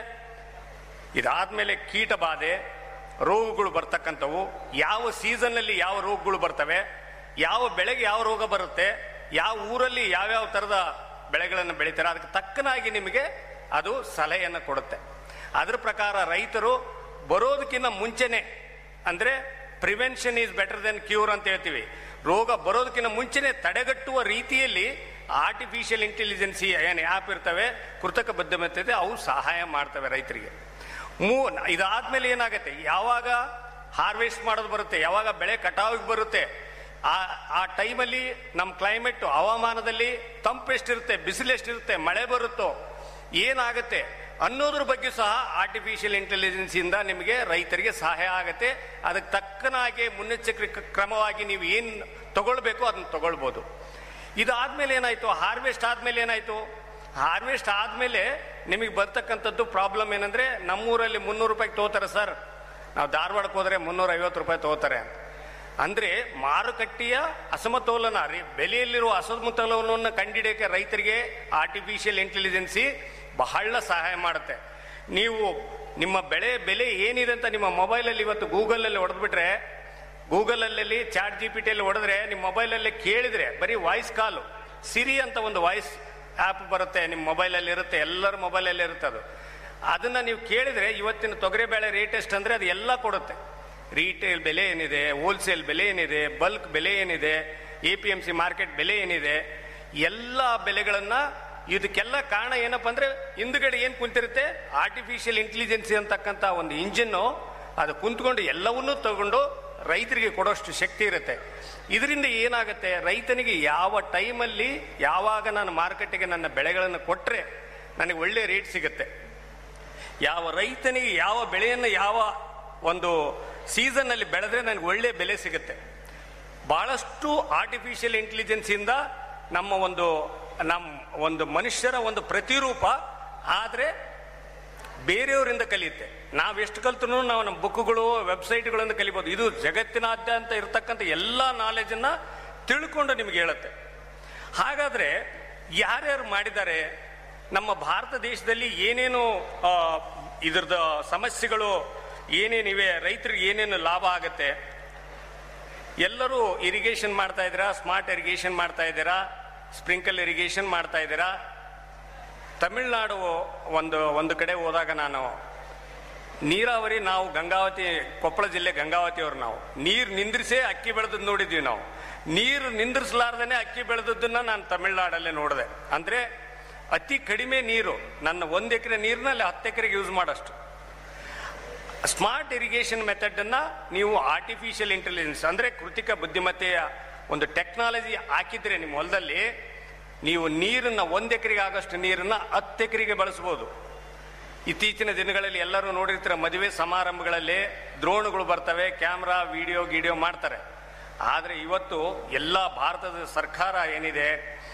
ಇದಾದ್ಮೇಲೆ ಕೀಟ ಬಾಧೆ ರೋಗಗಳು ಬರ್ತಕ್ಕಂಥವು ಯಾವ ಸೀಸನ್ ಅಲ್ಲಿ ಯಾವ ರೋಗಗಳು ಬರ್ತವೆ ಯಾವ ಬೆಳೆಗೆ ಯಾವ ರೋಗ ಬರುತ್ತೆ ಯಾವ ಊರಲ್ಲಿ ಯಾವ್ಯಾವ ತರದ ಬೆಳೆಗಳನ್ನು ಬೆಳಿತಾರೆ ಅದಕ್ಕೆ ತಕ್ಕನಾಗಿ ನಿಮಗೆ ಅದು ಸಲಹೆಯನ್ನು ಕೊಡುತ್ತೆ ಅದ್ರ ಪ್ರಕಾರ ರೈತರು ಬರೋದಕ್ಕಿಂತ ಮುಂಚೆನೆ ಅಂದ್ರೆ prevention is better than cure ಅಂತ ಹೇಳ್ತೀವಿ ರೋಗ ಬರೋದಕ್ಕಿಂತ ಮುಂಚೆನೆ ತಡೆಗಟ್ಟುವ ರೀತಿಯಲ್ಲಿ ಆರ್ಟಿಫಿಷಿಯಲ್ ಇಂಟೆಲಿಜೆನ್ಸಿ ಏನು ಆ್ಯಪ್ ಇರ್ತವೆ ಕೃತಕ ಬುದ್ಧಿಮತ್ತೆ ಅವು ಸಹಾಯ ಮಾಡ್ತವೆ ರೈತರಿಗೆ ಮೂ ಇದಾದ್ಮೇಲೆ ಏನಾಗುತ್ತೆ ಯಾವಾಗ ಹಾರ್ವೆಸ್ಟ್ ಮಾಡೋದು ಬರುತ್ತೆ ಯಾವಾಗ ಬೆಳೆ ಕಟಾವಿಗೆ ಬರುತ್ತೆ ಆ ಆ ಟೈಮಲ್ಲಿ ನಮ್ಮ ಕ್ಲೈಮೇಟ್ ಹವಾಮಾನದಲ್ಲಿ ತಂಪು ಎಷ್ಟಿರುತ್ತೆ ಬಿಸಿಲು ಎಷ್ಟಿರುತ್ತೆ ಮಳೆ ಬರುತ್ತೋ ಏನಾಗುತ್ತೆ ಅನ್ನೋದ್ರ ಬಗ್ಗೆ ಸಹ ಆರ್ಟಿಫಿಷಿಯಲ್ ಇಂಟೆಲಿಜೆನ್ಸ್ ಇಂದ ನಿಮಗೆ ರೈತರಿಗೆ ಸಹಾಯ ಆಗುತ್ತೆ ಅದಕ್ಕೆ ತಕ್ಕನಾಗಿ ಮುನ್ನೆಚ್ಚರಿಕೆ ಕ್ರಮವಾಗಿ ನೀವು ಏನ್ ತಗೊಳ್ಬೇಕು ಅದನ್ನ ತಗೊಳ್ಬೋದು ಇದಾದ್ಮೇಲೆ ಏನಾಯ್ತು ಹಾರ್ವೆಸ್ಟ್ ಆದ್ಮೇಲೆ ಏನಾಯ್ತು ಹಾರ್ವೆಸ್ಟ್ ಆದ್ಮೇಲೆ ನಿಮಗೆ ಬರ್ತಕ್ಕಂಥದ್ದು ಪ್ರಾಬ್ಲಮ್ ಏನಂದ್ರೆ ನಮ್ಮೂರಲ್ಲಿ ಮುನ್ನೂರು ರೂಪಾಯಿ ತಗೋತಾರೆ ಸರ್ ನಾವು ಧಾರವಾಡಕ್ಕೆ ಹೋದ್ರೆ ಮುನ್ನೂರ ಐವತ್ತು ರೂಪಾಯಿ ತಗೋತಾರೆ ಅಂತ ಅಂದ್ರೆ ಮಾರುಕಟ್ಟೆಯ ಅಸಮತೋಲನ ರೀ ಬೆಲೆಯಲ್ಲಿರುವ ಅಸಮತೋಲನವನ್ನು ಕಂಡಿಡಿಯಕ್ಕೆ ರೈತರಿಗೆ ಆರ್ಟಿಫಿಷಿಯಲ್ ಇಂಟೆಲಿಜೆನ್ಸಿ ಬಹಳ ಸಹಾಯ ಮಾಡುತ್ತೆ ನೀವು ನಿಮ್ಮ ಬೆಳೆ ಬೆಲೆ ಏನಿದೆ ಅಂತ ನಿಮ್ಮ ಮೊಬೈಲಲ್ಲಿ ಇವತ್ತು ಗೂಗಲಲ್ಲಿ ಹೊಡೆದ್ಬಿಟ್ರೆ ಗೂಗಲಲ್ಲಿ ಚಾಟ್ ಜಿ ಪಿ ಟಿಯಲ್ಲಿ ಹೊಡೆದ್ರೆ ನಿಮ್ಮ ಮೊಬೈಲಲ್ಲಿ ಕೇಳಿದ್ರೆ ಬರೀ ವಾಯ್ಸ್ ಕಾಲು ಸಿರಿ ಅಂತ ಒಂದು ವಾಯ್ಸ್ ಆ್ಯಪ್ ಬರುತ್ತೆ ನಿಮ್ಮ ಮೊಬೈಲಲ್ಲಿ ಇರುತ್ತೆ ಎಲ್ಲರ ಮೊಬೈಲಲ್ಲಿ ಇರುತ್ತೆ ಅದು ಅದನ್ನ ನೀವು ಕೇಳಿದ್ರೆ ಇವತ್ತಿನ ತೊಗರಿಬೇಳೆ ರೇಟ್ ಎಷ್ಟು ಅಂದ್ರೆ ಅದು ಎಲ್ಲ ಕೊಡುತ್ತೆ ರೀಟೇಲ್ ಬೆಲೆ ಏನಿದೆ ಹೋಲ್ಸೇಲ್ ಬೆಲೆ ಏನಿದೆ ಬಲ್ಕ್ ಬೆಲೆ ಏನಿದೆ A P M C market ಬೆಲೆ ಏನಿದೆ ಎಲ್ಲ ಬೆಲೆಗಳನ್ನ ಇದಕ್ಕೆಲ್ಲ ಕಾರಣ ಏನಪ್ಪ ಅಂದ್ರೆ ಹಿಂದ್ಗಡೆ ಏನ್ ಕುಂತಿರುತ್ತೆ ಆರ್ಟಿಫಿಷಿಯಲ್ ಇಂಟೆಲಿಜೆನ್ಸಿ ಅಂತಕ್ಕಂಥ ಒಂದು ಇಂಜಿನ್ನು ಅದು ಕುಂತ್ಕೊಂಡು ಎಲ್ಲವನ್ನೂ ತಗೊಂಡು ರೈತರಿಗೆ ಕೊಡೋಷ್ಟು ಶಕ್ತಿ ಇರುತ್ತೆ ಇದರಿಂದ ಏನಾಗುತ್ತೆ ರೈತನಿಗೆ ಯಾವ ಟೈಮಲ್ಲಿ ಯಾವಾಗ ನಾನು ಮಾರುಕಟ್ಟೆಗೆ ನನ್ನ ಬೆಳೆಗಳನ್ನು ಕೊಟ್ಟರೆ ನನಗೆ ಒಳ್ಳೆ ರೇಟ್ ಸಿಗುತ್ತೆ ಯಾವ ರೈತನಿಗೆ ಯಾವ ಬೆಳೆಯನ್ನು ಯಾವ ಒಂದು ಸೀಸನ್ ಅಲ್ಲಿ ಬೆಳೆದ್ರೆ ನನಗೆ ಒಳ್ಳೆ ಬೆಲೆ ಸಿಗುತ್ತೆ ಬಹಳಷ್ಟು ಆರ್ಟಿಫಿಷಿಯಲ್ ಇಂಟೆಲಿಜೆನ್ಸ್ ಇಂದ ನಮ್ಮ ಒಂದು ನಮ್ಮ ಒಂದು ಮನುಷ್ಯರ ಒಂದು ಪ್ರತಿರೂಪ ಆದ್ರೆ ಬೇರೆಯವರಿಂದ ಕಲಿಯುತ್ತೆ ನಾವು ಎಷ್ಟು ಕಲ್ತರೂ ನಾವು ನಮ್ಮ ಬುಕ್ಗಳು ವೆಬ್ಸೈಟ್ಗಳಿಂದ ಕಲಿಬಹುದು ಇದು ಜಗತ್ತಿನಾದ್ಯಂತ ಇರತಕ್ಕಂಥ ಎಲ್ಲ ನಾಲೆಜನ್ನ ತಿಳ್ಕೊಂಡು ನಿಮ್ಗೆ ಹೇಳುತ್ತೆ ಹಾಗಾದ್ರೆ ಯಾರ್ಯಾರು ಮಾಡಿದ್ದಾರೆ ನಮ್ಮ ಭಾರತ ದೇಶದಲ್ಲಿ ಏನೇನು ಆ, ಇದ್ರದ್ದು ಸಮಸ್ಯೆಗಳು ಏನೇನಿವೆ ರೈತರಿಗೆ ಏನೇನು ಲಾಭ ಆಗುತ್ತೆ ಎಲ್ಲರೂ ಇರಿಗೇಷನ್ ಮಾಡ್ತಾ ಇದ್ದೀರಾ ಸ್ಮಾರ್ಟ್ ಇರಿಗೇಷನ್ ಮಾಡ್ತಾ ಇದ್ದೀರಾ ಸ್ಪ್ರಿಂಕಲ್ ಇರಿಗೇಷನ್ ಮಾಡ್ತಾ ಇದ್ದೀರಾ ತಮಿಳ್ನಾಡು ಒಂದು ಒಂದು ಕಡೆ ಹೋದಾಗ ನಾನು ನೀರಾವರಿ ನಾವು ಗಂಗಾವತಿ ಕೊಪ್ಪಳ ಜಿಲ್ಲೆ ಗಂಗಾವತಿಯವರು ನಾವು ನೀರು ನಿಂದ್ರಿಸೇ ಅಕ್ಕಿ ಬೆಳೆದದ್ದು ನೋಡಿದ್ವಿ ನಾವು ನೀರು ನಿಂದ್ರಿಸಲಾರ್ದೇನೆ ಅಕ್ಕಿ ಬೆಳೆದದ್ದನ್ನ ನಾನು ತಮಿಳ್ನಾಡಲ್ಲೇ ನೋಡಿದೆ ಅಂದ್ರೆ ಅತಿ ಕಡಿಮೆ ನೀರು ನನ್ನ ಒಂದು ಎಕರೆ ನೀರಿನಲ್ಲಿ ಹತ್ತು ಎಕರೆಗೆ ಯೂಸ್ ಮಾಡೋಷ್ಟು ಸ್ಮಾರ್ಟ್ ಇರಿಗೇಷನ್ ಮೆಥಡ್ ಅನ್ನ ನೀವು ಆರ್ಟಿಫಿಷಿಯಲ್ ಇಂಟೆಲಿಜೆನ್ಸ್ ಅಂದ್ರೆ ಕೃತಿಕ ಬುದ್ಧಿಮತ್ತೆಯ ಒಂದು ಟೆಕ್ನಾಲಜಿ ಹಾಕಿದ್ರೆ ನಿಮ್ಮ ಹೊಲದಲ್ಲಿ ನೀವು ನೀರನ್ನ ಒಂದ್ ಎಕರೆಗೆ ಆಗಷ್ಟು ನೀರನ್ನ ಹತ್ತು ಎಕರೆಗೆ ಬಳಸಬಹುದು ಇತ್ತೀಚಿನ ದಿನಗಳಲ್ಲಿ ಎಲ್ಲರೂ ನೋಡಿರ್ತೀರ ಮದುವೆ ಸಮಾರಂಭಗಳಲ್ಲಿ ದ್ರೋಣಗಳು ಬರ್ತವೆ ಕ್ಯಾಮ್ರಾ ವಿಡಿಯೋ ಗಿಡಿಯೋ ಮಾಡ್ತಾರೆ ಆದರೆ ಇವತ್ತು ಎಲ್ಲ ಭಾರತದ ಸರ್ಕಾರ ಏನಿದೆ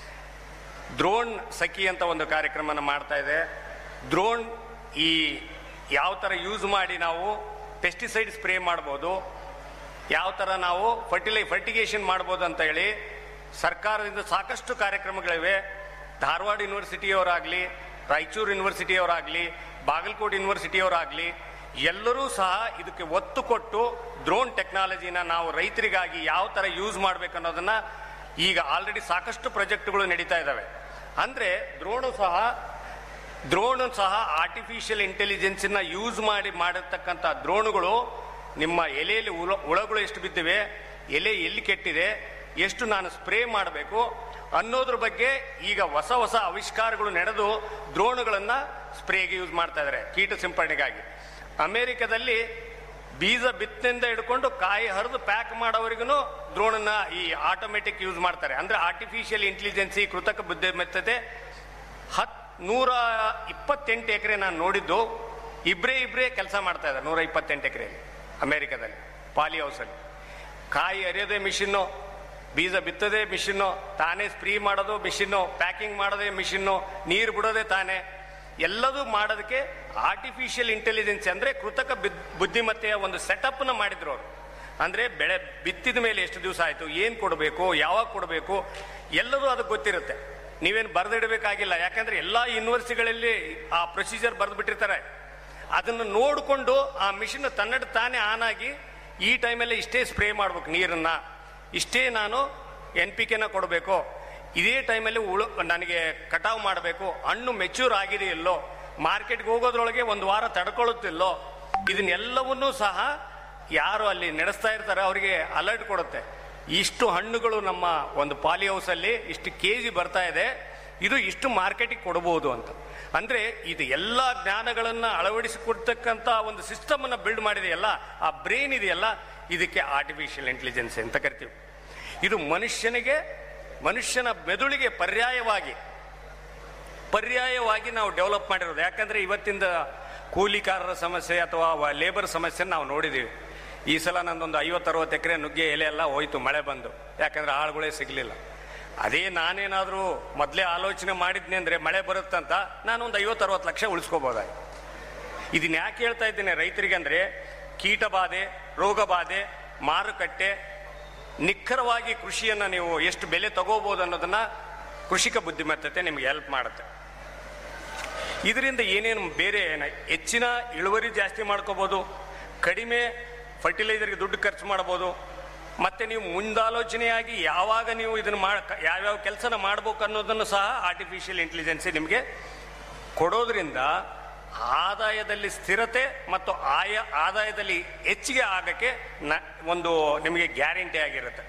ದ್ರೋಣ್ ಸಖಿ ಅಂತ ಒಂದು ಕಾರ್ಯಕ್ರಮನ ಮಾಡ್ತಾ ಇದೆ ದ್ರೋಣ್ ಈ ಯಾವ ಥರ ಯೂಸ್ ಮಾಡಿ ನಾವು ಪೆಸ್ಟಿಸೈಡ್ ಸ್ಪ್ರೇ ಮಾಡ್ಬೋದು ಯಾವ ಥರ ನಾವು ಫರ್ಟಿಲೈ ಫರ್ಟಿಗೇಷನ್ ಮಾಡ್ಬೋದು ಅಂತ ಹೇಳಿ ಸರ್ಕಾರದಿಂದ ಸಾಕಷ್ಟು ಕಾರ್ಯಕ್ರಮಗಳಿವೆ ಧಾರವಾಡ ಯೂನಿವರ್ಸಿಟಿಯವರಾಗಲಿ ರಾಯಚೂರು ಯೂನಿವರ್ಸಿಟಿಯವರಾಗಲಿ ಬಾಗಲಕೋಟೆ ಯೂನಿವರ್ಸಿಟಿಯವರಾಗಲಿ ಎಲ್ಲರೂ ಸಹ ಇದಕ್ಕೆ ಒತ್ತು ಕೊಟ್ಟು ಡ್ರೋನ್ ಟೆಕ್ನಾಲಜಿನ ನಾವು ರೈತರಿಗಾಗಿ ಯಾವ ಥರ ಯೂಸ್ ಮಾಡ್ಬೇಕು ಅನ್ನೋದನ್ನ ಈಗ ಆಲ್ರೆಡಿ ಸಾಕಷ್ಟು ಪ್ರಾಜೆಕ್ಟ್ಗಳು ನಡೀತಾ ಇದ್ದಾವೆ ಅಂದರೆ ದ್ರೋಣು ಸಹ ದ್ರೋಣು ಸಹ ಆರ್ಟಿಫಿಷಿಯಲ್ ಇಂಟೆಲಿಜೆನ್ಸನ್ನ ಯೂಸ್ ಮಾಡಿ ಮಾಡಿರ್ತಕ್ಕಂಥ ದ್ರೋಣುಗಳು ನಿಮ್ಮ ಎಲೆಯಲ್ಲಿ ಹುಳ ಹುಳಗಳು ಎಷ್ಟು ಬಿದ್ದಿವೆ ಎಲೆ ಎಲ್ಲಿ ಕೆಟ್ಟಿದೆ ಎಷ್ಟು ನಾನು ಸ್ಪ್ರೇ ಮಾಡಬೇಕು ಅನ್ನೋದ್ರ ಬಗ್ಗೆ ಈಗ ಹೊಸ ಹೊಸ ಆವಿಷ್ಕಾರಗಳು ನಡೆದು ದ್ರೋಣುಗಳನ್ನು ಸ್ಪ್ರೇಗೆ ಯೂಸ್ ಮಾಡ್ತಾ ಇದ್ದಾರೆ ಕೀಟ ಸಿಂಪರಣೆಗಾಗಿ ಅಮೆರಿಕದಲ್ಲಿ ಬೀಜ ಬಿತ್ತಿನಿಂದ ಹಿಡ್ಕೊಂಡು ಕಾಯಿ ಹರಿದು ಪ್ಯಾಕ್ ಮಾಡೋವರೆಗೂ ದ್ರೋಣನ್ನ ಈ ಆಟೋಮೆಟಿಕ್ ಯೂಸ್ ಮಾಡ್ತಾರೆ ಅಂದ್ರೆ ಆರ್ಟಿಫಿಷಿಯಲ್ ಇಂಟೆಲಿಜೆನ್ಸಿ ಕೃತಕ ಬುದ್ಧಿಮತ್ತತೆ ಹತ್ ನೂರ ಇಪ್ಪತ್ತೆಂಟು ಎಕರೆ ನಾನು ನೋಡಿದ್ದು ಇಬ್ಬರೇ ಇಬ್ಬರೇ ಕೆಲಸ ಮಾಡ್ತಾ ಇದ್ದಾರೆ ನೂರ ಇಪ್ಪತ್ತೆಂಟು ಎಕರೆಯಲ್ಲಿ ಅಮೆರಿಕದಲ್ಲಿ ಪಾಲಿ ಹೌಸಲ್ಲಿ ಕಾಯಿ ಅರಿಯೋದೇ ಮಿಷಿನ್ನು ಬೀಜ ಬಿತ್ತೋದೇ ಮಿಷಿನ್ನು ತಾನೇ ಸ್ಪ್ರೀ ಮಾಡೋದು ಮಿಷಿನ್ನು ಪ್ಯಾಕಿಂಗ್ ಮಾಡೋದೇ ಮಿಷಿನ್ನು ನೀರು ಬಿಡೋದೇ ತಾನೇ ಎಲ್ಲದೂ ಮಾಡೋದಕ್ಕೆ ಆರ್ಟಿಫಿಷಿಯಲ್ ಇಂಟೆಲಿಜೆನ್ಸ್ ಅಂದ್ರೆ ಕೃತಕ ಬಿದ್- ಬುದ್ಧಿಮತ್ತೆಯ ಒಂದು ಸೆಟಪ್ನ ಮಾಡಿದ್ರು ಅವರು ಅಂದ್ರೆ ಬೆಳೆ ಬಿತ್ತಿದ ಮೇಲೆ ಎಷ್ಟು ದಿವಸ ಆಯ್ತು ಏನ್ ಕೊಡಬೇಕು ಯಾವಾಗ ಕೊಡಬೇಕು ಎಲ್ಲದೂ ಅದಕ್ಕೆ ಗೊತ್ತಿರುತ್ತೆ ನೀವೇನು ಬರೆದಿಡಬೇಕಾಗಿಲ್ಲ ಯಾಕಂದ್ರೆ ಎಲ್ಲಾ ಯೂನಿವರ್ಸಿಟಿಗಳಲ್ಲಿ ಆ ಪ್ರೊಸೀಜರ್ ಬರೆದು ಬಿಟ್ಟಿರ್ತಾರೆ ಅದನ್ನು ನೋಡಿಕೊಂಡು ಆ ಮಿಷಿನ್ ತನ್ನಡ ತಾನೇ ಆನ್ ಆಗಿ ಈ ಟೈಮಲ್ಲಿ ಇಷ್ಟೇ ಸ್ಪ್ರೇ ಮಾಡ್ಬೇಕು ನೀರನ್ನ ಇಷ್ಟೇ ನಾನು ಎನ್ ಪಿ ಕೆನ ಕೊಡಬೇಕು ಇದೇ ಟೈಮಲ್ಲಿ ಉಳು ನನಗೆ ಕಟಾವು ಮಾಡಬೇಕು ಹಣ್ಣು ಮೆಚ್ಯೂರ್ ಆಗಿದೆಯಲ್ಲೋ ಮಾರ್ಕೆಟ್ಗೆ ಹೋಗೋದ್ರೊಳಗೆ ಒಂದು ವಾರ ತಡ್ಕೊಳ್ಳುತ್ತಿಲ್ಲೋ ಇದನ್ನೆಲ್ಲವನ್ನೂ ಸಹ ಯಾರು ಅಲ್ಲಿ ನಡೆಸ್ತಾ ಇರ್ತಾರೆ ಅವರಿಗೆ ಅಲರ್ಟ್ ಕೊಡುತ್ತೆ ಇಷ್ಟು ಹಣ್ಣುಗಳು ನಮ್ಮ ಒಂದು ಪಾಲಿ ಹೌಸಲ್ಲಿ ಇಷ್ಟು ಕೆ ಜಿ ಬರ್ತಾ ಇದೆ ಇದು ಇಷ್ಟು ಮಾರ್ಕೆಟಿಗೆ ಕೊಡಬಹುದು ಅಂತ ಅಂದ್ರೆ ಇದು ಎಲ್ಲ ಜ್ಞಾನಗಳನ್ನ ಅಳವಡಿಸಿಕೊಡ್ತಕ್ಕಂಥ ಒಂದು ಸಿಸ್ಟಮ್ ಅನ್ನ ಬಿಲ್ಡ್ ಮಾಡಿದೆಯಲ್ಲ ಆ ಬ್ರೈನ್ ಇದೆಯಲ್ಲ ಇದಕ್ಕೆ ಆರ್ಟಿಫಿಷಿಯಲ್ ಇಂಟೆಲಿಜೆನ್ಸ್ ಅಂತ ಕರಿತೀವಿ ಇದು ಮನುಷ್ಯನಿಗೆ ಮನುಷ್ಯನ ಮೆದುಳಿಗೆ ಪರ್ಯಾಯವಾಗಿ ಪರ್ಯಾಯವಾಗಿ ನಾವು ಡೆವಲಪ್ ಮಾಡಿರೋದು ಯಾಕಂದ್ರೆ ಇವತ್ತಿಂದ ಕೂಲಿಕಾರರ ಸಮಸ್ಯೆ ಅಥವಾ ಲೇಬರ್ ಸಮಸ್ಯೆ ನಾವು ನೋಡಿದೀವಿ ಈ ಸಲ ನಂದೊಂದು ಐವತ್ತರವತ್ತು ಎಕರೆ ನುಗ್ಗೆ ಎಲೆ ಎಲ್ಲ ಹೋಯ್ತು ಮಳೆ ಬಂದು ಯಾಕಂದ್ರೆ ಆಳುಗಳೇ ಸಿಗ್ಲಿಲ್ಲ ಅದೇ ನಾನೇನಾದರೂ ಮೊದಲೇ ಆಲೋಚನೆ ಮಾಡಿದ್ನಿ ಅಂದ್ರೆ ಮಳೆ ಬರುತ್ತಂತ ನಾನು ಒಂದು ಐವತ್ತರವತ್ತು ಲಕ್ಷ ಉಳಿಸ್ಕೋಬೋದಾಗಿ ಇದನ್ನ ಯಾಕೆ ಹೇಳ್ತಾ ಇದ್ದೀನಿ ರೈತರಿಗೆ ಅಂದ್ರೆ ಕೀಟ ಬಾಧೆ ರೋಗ ಬಾಧೆ ಮಾರುಕಟ್ಟೆ ನಿಖರವಾಗಿ ಕೃಷಿಯನ್ನ ನೀವು ಎಷ್ಟು ಬೆಲೆ ತಗೋಬಹುದು ಅನ್ನೋದನ್ನ ಕೃಷಿಕ ಬುದ್ಧಿಮತ್ತತೆ ನಿಮ್ಗೆ ಹೆಲ್ಪ್ ಮಾಡುತ್ತೆ ಇದರಿಂದ ಏನೇನು ಬೇರೆ ಏನ- ಹೆಚ್ಚಿನ ಇಳುವರಿ ಜಾಸ್ತಿ ಮಾಡ್ಕೋಬಹುದು ಕಡಿಮೆ ಫರ್ಟಿಲೈಸರ್ಗೆ ದುಡ್ಡು ಖರ್ಚು ಮಾಡ್ಬೋದು ಮತ್ತೆ ನೀವು ಮುಂದಾಲೋಚನೆಯಾಗಿ ಯಾವಾಗ ನೀವು ಇದನ್ನು ಮಾಡ ಯಾವ್ಯಾವ ಕೆಲಸನ ಮಾಡ್ಬೇಕು ಅನ್ನೋದನ್ನು ಸಹ ಆರ್ಟಿಫಿಷಿಯಲ್ ಇಂಟೆಲಿಜೆನ್ಸಿ ನಿಮಗೆ ಕೊಡೋದ್ರಿಂದ ಆದಾಯದಲ್ಲಿ ಸ್ಥಿರತೆ ಮತ್ತು ಆಯ ಆದಾಯದಲ್ಲಿ ಹೆಚ್ಚಿಗೆ ಆಗಕ್ಕೆ ನ ಒಂದು ನಿಮಗೆ ಗ್ಯಾರಂಟಿ ಆಗಿರುತ್ತೆ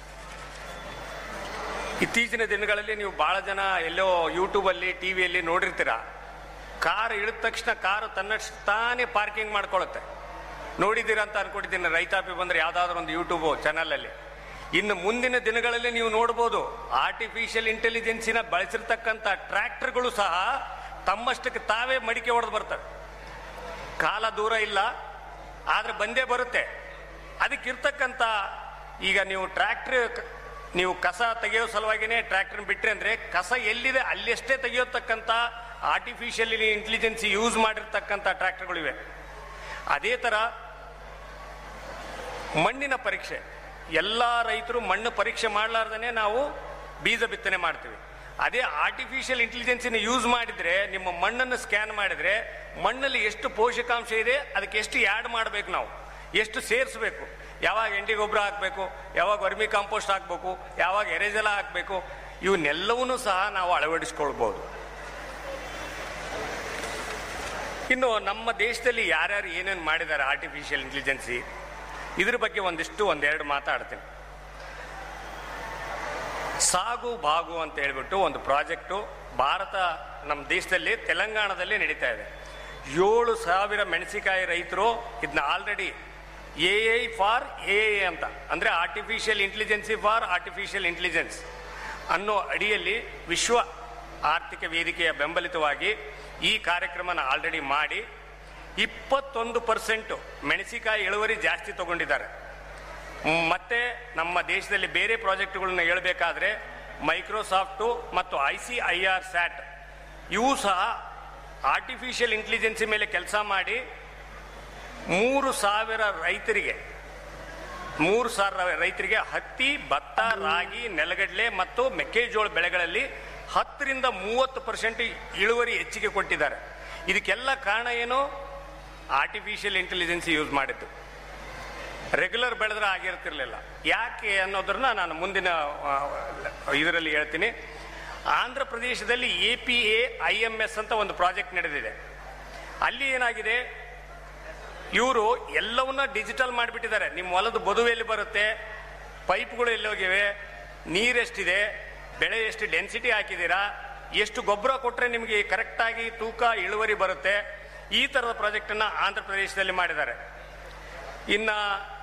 ಇತ್ತೀಚಿನ ದಿನಗಳಲ್ಲಿ ನೀವು ಬಹಳ ಜನ ಎಲ್ಲೋ ಯೂಟ್ಯೂಬಲ್ಲಿ ಟಿ ವಿಯಲ್ಲಿ ನೋಡಿರ್ತೀರ ಕಾರ್ ಇಳಿದ ತಕ್ಷಣ ಕಾರು ತನ್ನಷ್ಟು ತಾನೇ ಪಾರ್ಕಿಂಗ್ ಮಾಡ್ಕೊಳ್ಳುತ್ತೆ ನೋಡಿದ್ದೀರಾ ಅಂತ ಅನ್ಕೊಂಡಿದ್ದೀನಿ ರೈತಾಪಿ ಬಂದ್ರೆ ಯಾವ್ದಾದ್ರು ಒಂದು ಯೂಟ್ಯೂಬ್ ಚಾನಲಲ್ಲಿ ಇನ್ನು ಮುಂದಿನ ದಿನಗಳಲ್ಲಿ ನೀವು ನೋಡ್ಬೋದು ಆರ್ಟಿಫಿಷಿಯಲ್ ಇಂಟೆಲಿಜೆನ್ಸಿನ ಬಳಸಿರ್ತಕ್ಕಂಥ ಟ್ರ್ಯಾಕ್ಟರ್ಗಳು ಸಹ ತಮ್ಮಷ್ಟಕ್ಕೆ ತಾವೇ ಮಡಿಕೆ ಹೊಡೆದು ಬರ್ತವೆ ಕಾಲ ದೂರ ಇಲ್ಲ ಆದ್ರೆ ಬಂದೇ ಬರುತ್ತೆ ಅದಕ್ಕಿರ್ತಕ್ಕಂಥ ಈಗ ನೀವು ಟ್ರ್ಯಾಕ್ಟರ್ ನೀವು ಕಸ ತೆಗೆಯೋ ಸಲುವಾಗಿನೇ ಟ್ರ್ಯಾಕ್ಟರ್ ಬಿಟ್ರೆ ಅಂದ್ರೆ ಕಸ ಎಲ್ಲಿದೆ ಅಲ್ಲಿಯಷ್ಟೇ ತೆಗೆಯೋತಕ್ಕಂಥ ಆರ್ಟಿಫಿಷಿಯಲ್ ಇಂಟೆಲಿಜೆನ್ಸಿ ಯೂಸ್ ಮಾಡಿರ್ತಕ್ಕಂಥ ಟ್ರ್ಯಾಕ್ಟರ್ಗಳಿವೆ ಅದೇ ತರ ಮಣ್ಣಿನ ಪರೀಕ್ಷೆ ಎಲ್ಲ ರೈತರು ಮಣ್ಣು ಪರೀಕ್ಷೆ ಮಾಡಲಾರ್ದೇ ನಾವು ಬೀಜ ಬಿತ್ತನೆ ಮಾಡ್ತೀವಿ ಅದೇ ಆರ್ಟಿಫಿಷಿಯಲ್ ಇಂಟೆಲಿಜೆನ್ಸಿನ ಯೂಸ್ ಮಾಡಿದ್ರೆ ನಿಮ್ಮ ಮಣ್ಣನ್ನು ಸ್ಕ್ಯಾನ್ ಮಾಡಿದ್ರೆ ಮಣ್ಣಲ್ಲಿ ಎಷ್ಟು ಪೋಷಕಾಂಶ ಇದೆ ಅದಕ್ಕೆ ಎಷ್ಟು ಆ್ಯಡ್ ಮಾಡಬೇಕು ನಾವು ಎಷ್ಟು ಸೇರಿಸಬೇಕು ಯಾವಾಗ ಎಂಡಿ ಗೊಬ್ಬರ ಹಾಕಬೇಕು ಯಾವಾಗ ವರ್ಮಿ ಕಾಂಪೋಸ್ಟ್ ಹಾಕಬೇಕು ಯಾವಾಗ ಎರೆಜಲ ಹಾಕಬೇಕು ಇವನ್ನೆಲ್ಲವನ್ನೂ ಸಹ ನಾವು ಅಳವಡಿಸ್ಕೊಳ್ಬೋದು ಇನ್ನು ನಮ್ಮ ದೇಶದಲ್ಲಿ ಯಾರ್ಯಾರು ಏನೇನು ಮಾಡಿದ್ದಾರೆ ಆರ್ಟಿಫಿಷಿಯಲ್ ಇಂಟೆಲಿಜೆನ್ಸಿ ಇದ್ರ ಬಗ್ಗೆ ಒಂದಿಷ್ಟು ಒಂದೆರಡು ಮಾತಾಡ್ತೀನಿ ಸಾಗು ಬಾಗು ಅಂತ ಹೇಳ್ಬಿಟ್ಟು ಒಂದು ಪ್ರಾಜೆಕ್ಟು ಭಾರತ ನಮ್ಮ ದೇಶದಲ್ಲಿ ತೆಲಂಗಾಣದಲ್ಲಿ ನಡೀತಾ ಇದೆ ಏಳು ಸಾವಿರ ಮೆಣಸಿಕಾಯಿ ರೈತರು ಇದನ್ನ already A I for A ಅಂತ ಅಂದ್ರೆ artificial intelligence for artificial intelligence ಅನ್ನೋ ಅಡಿಯಲ್ಲಿ ವಿಶ್ವ ಆರ್ಥಿಕ ವೇದಿಕೆಯ ಬೆಂಬಲಿತವಾಗಿ ಈ ಕಾರ್ಯಕ್ರಮನ ಆಲ್ರೆಡಿ ಮಾಡಿ ಇಪ್ಪತ್ತೊಂದು ಪರ್ಸೆಂಟು ಮೆಣಸಿಕಾಯಿ ಇಳುವರಿ ಜಾಸ್ತಿ ತಗೊಂಡಿದ್ದಾರೆ ಮ್, ಮತ್ತೆ ನಮ್ಮ ದೇಶದಲ್ಲಿ ಬೇರೆ ಪ್ರಾಜೆಕ್ಟ್ಗಳನ್ನ ಹೇಳಬೇಕಾದ್ರೆ ಮೈಕ್ರೋಸಾಫ್ಟು ಮತ್ತು I C I R Sat ಇವು ಸಹ ಆರ್ಟಿಫಿಷಿಯಲ್ ಇಂಟೆಲಿಜೆನ್ಸಿ ಮೇಲೆ ಕೆಲಸ ಮಾಡಿ ಮೂರು ಸಾವಿರ ರೈತರಿಗೆ ಮೂರು ಸಾವಿರ ರೈತರಿಗೆ ಹತ್ತಿ ಭತ್ತ ರಾಗಿ ನೆಲಗಡಲೆ ಮತ್ತು ಮೆಕ್ಕೆಜೋಳ ಬೆಳೆಗಳಲ್ಲಿ ಹತ್ತರಿಂದ ಮೂವತ್ತು ಪರ್ಸೆಂಟ್ ಇಳುವರಿ ಹೆಚ್ಚಿಗೆ ಕೊಟ್ಟಿದ್ದಾರೆ ಇದಕ್ಕೆಲ್ಲ ಕಾರಣ ಏನು ಆರ್ಟಿಫಿಷಿಯಲ್ ಇಂಟೆಲಿಜೆನ್ಸಿ ಯೂಸ್ ಮಾಡಿದ್ದು ರೆಗ್ಯುಲರ್ ಬೆಳೆದ್ರೆ ಆಗಿರ್ತಿರ್ಲಿಲ್ಲ ಯಾಕೆ ಅನ್ನೋದನ್ನ ನಾನು ಮುಂದಿನ ಇದರಲ್ಲಿ ಹೇಳ್ತೀನಿ ಆಂಧ್ರ ಪ್ರದೇಶದಲ್ಲಿ A P A I M S ಅಂತ ಒಂದು ಪ್ರಾಜೆಕ್ಟ್ ನಡೆದಿದೆ ಅಲ್ಲಿ ಏನಾಗಿದೆ ಇವರು ಎಲ್ಲವನ್ನ ಡಿಜಿಟಲ್ ಮಾಡಿಬಿಟ್ಟಿದ್ದಾರೆ ನಿಮ್ಮ ಹೊಲದ ಬದುವು ಎಲ್ಲಿ ಬರುತ್ತೆ ಪೈಪ್ಗಳು ಎಲ್ಲಿ ಹೋಗಿವೆ ನೀರೆಷ್ಟಿದೆ ಬೆಳೆ ಎಷ್ಟು ಡೆನ್ಸಿಟಿ ಹಾಕಿದ್ದೀರಾ ಎಷ್ಟು ಗೊಬ್ಬರ ಕೊಟ್ಟರೆ ನಿಮಗೆ ಕರೆಕ್ಟಾಗಿ ತೂಕ ಇಳುವರಿ ಬರುತ್ತೆ ಈ ಥರದ ಪ್ರಾಜೆಕ್ಟನ್ನು ಆಂಧ್ರ ಪ್ರದೇಶದಲ್ಲಿ ಮಾಡಿದ್ದಾರೆ ಇನ್ನು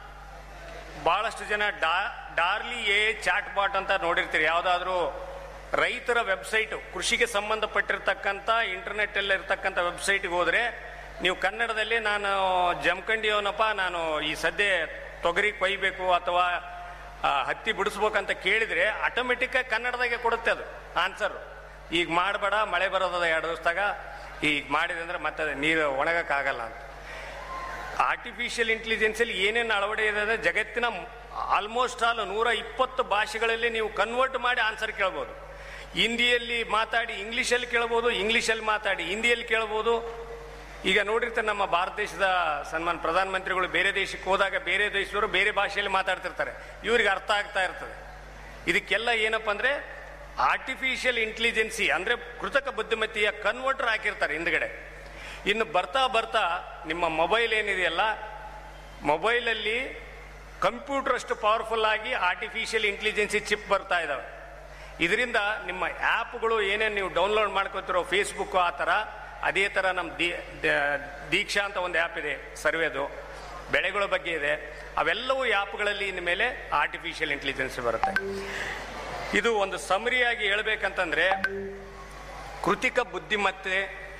ಭಾಳಷ್ಟು ಜನ ಡಾ ಡಾರ್ಲಿ ಎ ಚಾಟ್ ಬಾಟ್ ಅಂತ ನೋಡಿರ್ತೀರಿ ಯಾವುದಾದ್ರೂ ರೈತರ ವೆಬ್ಸೈಟು ಕೃಷಿಗೆ ಸಂಬಂಧಪಟ್ಟಿರ್ತಕ್ಕಂಥ ಇಂಟರ್ನೆಟ್ಟಲ್ಲಿ ಇರ್ತಕ್ಕಂಥ ವೆಬ್ಸೈಟ್ಗೆ ಹೋದರೆ ನೀವು ಕನ್ನಡದಲ್ಲಿ ನಾನು ಜಮಖಂಡಿಯವನಪ್ಪ ನಾನು ಈ ಸದ್ಯ ತೊಗರಿ ಕೊಯ್ಬೇಕು ಅಥವಾ ಆ, ಹತ್ತಿ ಬಿಡಿಸ್ಬೇಕಂತ ಕೇಳಿದರೆ ಆಟೋಮೆಟಿಕ್ಕಾಗಿ ಕನ್ನಡದಾಗೆ ಕೊಡುತ್ತೆ ಅದು ಆನ್ಸರ್ ಈಗ ಮಾಡಬೇಡ ಮಳೆ ಬರೋದದ ಎರಡು ದಿವಸದಾಗ ಈಗ ಮಾಡಿದೆ ಅಂದ್ರೆ ಮತ್ತೆ ಅದು ನೀರು ಒಣಗಕ್ಕಾಗಲ್ಲ ಅಂತ ಆರ್ಟಿಫಿಷಿಯಲ್ ಇಂಟೆಲಿಜೆನ್ಸಲ್ಲಿ ಏನೇನು ಅಳವಡೆ ಇದೆ ಅಂದ್ರೆ ಜಗತ್ತಿನ ಆಲ್ಮೋಸ್ಟ್ ಆಲ್ ನೂರ ಇಪ್ಪತ್ತು ಭಾಷೆಗಳಲ್ಲಿ ನೀವು ಕನ್ವರ್ಟ್ ಮಾಡಿ ಆನ್ಸರ್ ಕೇಳ್ಬೋದು ಹಿಂದಿಯಲ್ಲಿ ಮಾತಾಡಿ ಇಂಗ್ಲೀಷಲ್ಲಿ ಕೇಳ್ಬೋದು ಇಂಗ್ಲೀಷಲ್ಲಿ ಮಾತಾಡಿ ಹಿಂದಿಯಲ್ಲಿ ಕೇಳ್ಬೋದು ಈಗ ನೋಡಿರ್ತಾರೆ ನಮ್ಮ ಭಾರತ ದೇಶದ ಸನ್ಮಾನ್ ಪ್ರಧಾನಮಂತ್ರಿಗಳು ಬೇರೆ ದೇಶಕ್ಕೆ ಹೋದಾಗ ಬೇರೆ ದೇಶದವರು ಬೇರೆ ಭಾಷೆಯಲ್ಲಿ ಮಾತಾಡ್ತಿರ್ತಾರೆ ಇವ್ರಿಗೆ ಅರ್ಥ ಆಗ್ತಾ ಇರ್ತದೆ ಇದಕ್ಕೆಲ್ಲ ಏನಪ್ಪ ಅಂದ್ರೆ ಆರ್ಟಿಫಿಷಿಯಲ್ ಇಂಟೆಲಿಜೆನ್ಸಿ ಅಂದ್ರೆ ಕೃತಕ ಬುದ್ಧಿಮತ್ತೆಯ ಕನ್ವರ್ಟರ್ ಹಾಕಿರ್ತಾರೆ ಹಿಂದ್ಗಡೆ ಇನ್ನು ಬರ್ತಾ ಬರ್ತಾ ನಿಮ್ಮ ಮೊಬೈಲ್ ಏನಿದೆಯಲ್ಲ ಮೊಬೈಲಲ್ಲಿ ಕಂಪ್ಯೂಟರ್ ಅಷ್ಟು ಪವರ್ಫುಲ್ ಆಗಿ ಆರ್ಟಿಫಿಷಿಯಲ್ ಇಂಟೆಲಿಜೆನ್ಸಿ ಚಿಪ್ ಬರ್ತಾ ಇದಾವೆ ಇದರಿಂದ ನಿಮ್ಮ ಆ್ಯಪ್ಗಳು ಏನೇನು ನೀವು ಡೌನ್ಲೋಡ್ ಮಾಡ್ಕೋತಿರೋ ಫೇಸ್ಬುಕ್ ಆ ಥರ ಅದೇ ಥರ ನಮ್ಮ ದಿ ದ- ದೀಕ್ಷಾ ಅಂತ ಒಂದು ಆ್ಯಪ್ ಇದೆ ಸರ್ವೇದು ಬೆಳೆಗಳ ಬಗ್ಗೆ ಇದೆ ಅವೆಲ್ಲವೂ ಆ್ಯಪ್ಗಳಲ್ಲಿ ಇನ್ನು ಮೇಲೆ ಆರ್ಟಿಫಿಷಿಯಲ್ ಇಂಟೆಲಿಜೆನ್ಸ್ ಬರುತ್ತೆ ಇದು ಒಂದು ಸಮರಿಯಾಗಿ ಹೇಳ್ಬೇಕಂತಂದ್ರೆ ಕೃತಿಕ ಬುದ್ಧಿಮತ್ತೆ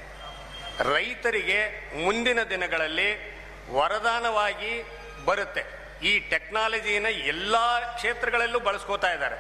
ರೈತರಿಗೆ ಮುಂದಿನ ದಿನಗಳಲ್ಲಿ ವರದಾನವಾಗಿ ಬರುತ್ತೆ ಈ ಟೆಕ್ನಾಲಜಿನ ಎಲ್ಲ ಕ್ಷೇತ್ರಗಳಲ್ಲೂ ಬಳಸ್ಕೋತಾ ಇದ್ದಾರೆ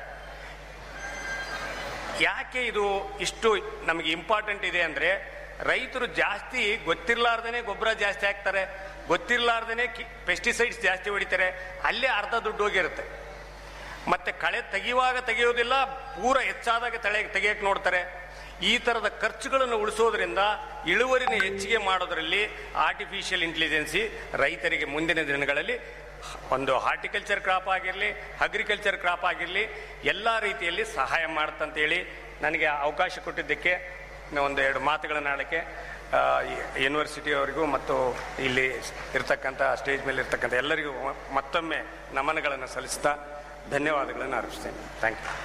ಯಾಕೆ ಇದು ಇಷ್ಟು ನಮಗೆ ಇಂಪಾರ್ಟೆಂಟ್ ಇದೆ ಅಂದ್ರೆ ರೈತರು ಜಾಸ್ತಿ ಗೊತ್ತಿರ್ಲಾರ್ದೇನೆ ಗೊಬ್ಬರ ಜಾಸ್ತಿ ಹಾಕ್ತಾರೆ ಗೊತ್ತಿರ್ಲಾರ್ದೇನೆ ಪೆಸ್ಟಿಸೈಡ್ಸ್ ಜಾಸ್ತಿ ಹೊಡಿತಾರೆ ಅಲ್ಲೇ ಅರ್ಧ ದುಡ್ಡು ಹೋಗಿರುತ್ತೆ ಮತ್ತೆ ಕಳೆ ತೆಗೆಯುವಾಗ ತೆಗೆಯೋದಿಲ್ಲ ಪೂರ ಹೆಚ್ಚಾದಾಗ ತಳೆ ತೆಗೆಯಕ್ಕೆ ನೋಡ್ತಾರೆ ಈ ಥರದ ಖರ್ಚುಗಳನ್ನು ಉಳಿಸೋದ್ರಿಂದ ಇಳುವರಿನ ಹೆಚ್ಚಿಗೆ ಮಾಡೋದ್ರಲ್ಲಿ ಆರ್ಟಿಫಿಷಿಯಲ್ ಇಂಟೆಲಿಜೆನ್ಸಿ ರೈತರಿಗೆ ಮುಂದಿನ ದಿನಗಳಲ್ಲಿ ಒಂದು ಹಾರ್ಟಿಕಲ್ಚರ್ ಕ್ರಾಪ್ ಆಗಿರಲಿ ಅಗ್ರಿಕಲ್ಚರ್ ಕ್ರಾಪ್ ಆಗಿರಲಿ ಎಲ್ಲ ರೀತಿಯಲ್ಲಿ ಸಹಾಯ ಮಾಡುತ್ತಂತೇಳಿ ನನಗೆ ಅವಕಾಶ ಕೊಟ್ಟಿದ್ದಕ್ಕೆ ನಾನು ಒಂದು ಎರಡು ಮಾತುಗಳನ್ನು ಆಡೋಕ್ಕೆ ಯೂನಿವರ್ಸಿಟಿಯವರಿಗೂ ಮತ್ತು ಇಲ್ಲಿ ಇರ್ತಕ್ಕಂಥ ಸ್ಟೇಜ್ ಮೇಲೆ ಇರ್ತಕ್ಕಂಥ ಎಲ್ಲರಿಗೂ ಮತ್ತೊಮ್ಮೆ ನಮನಗಳನ್ನು ಸಲ್ಲಿಸ್ತಾ ಧನ್ಯವಾದಗಳನ್ನು ಅರ್ಪಿಸ್ತೇನೆ ಥ್ಯಾಂಕ್ ಯು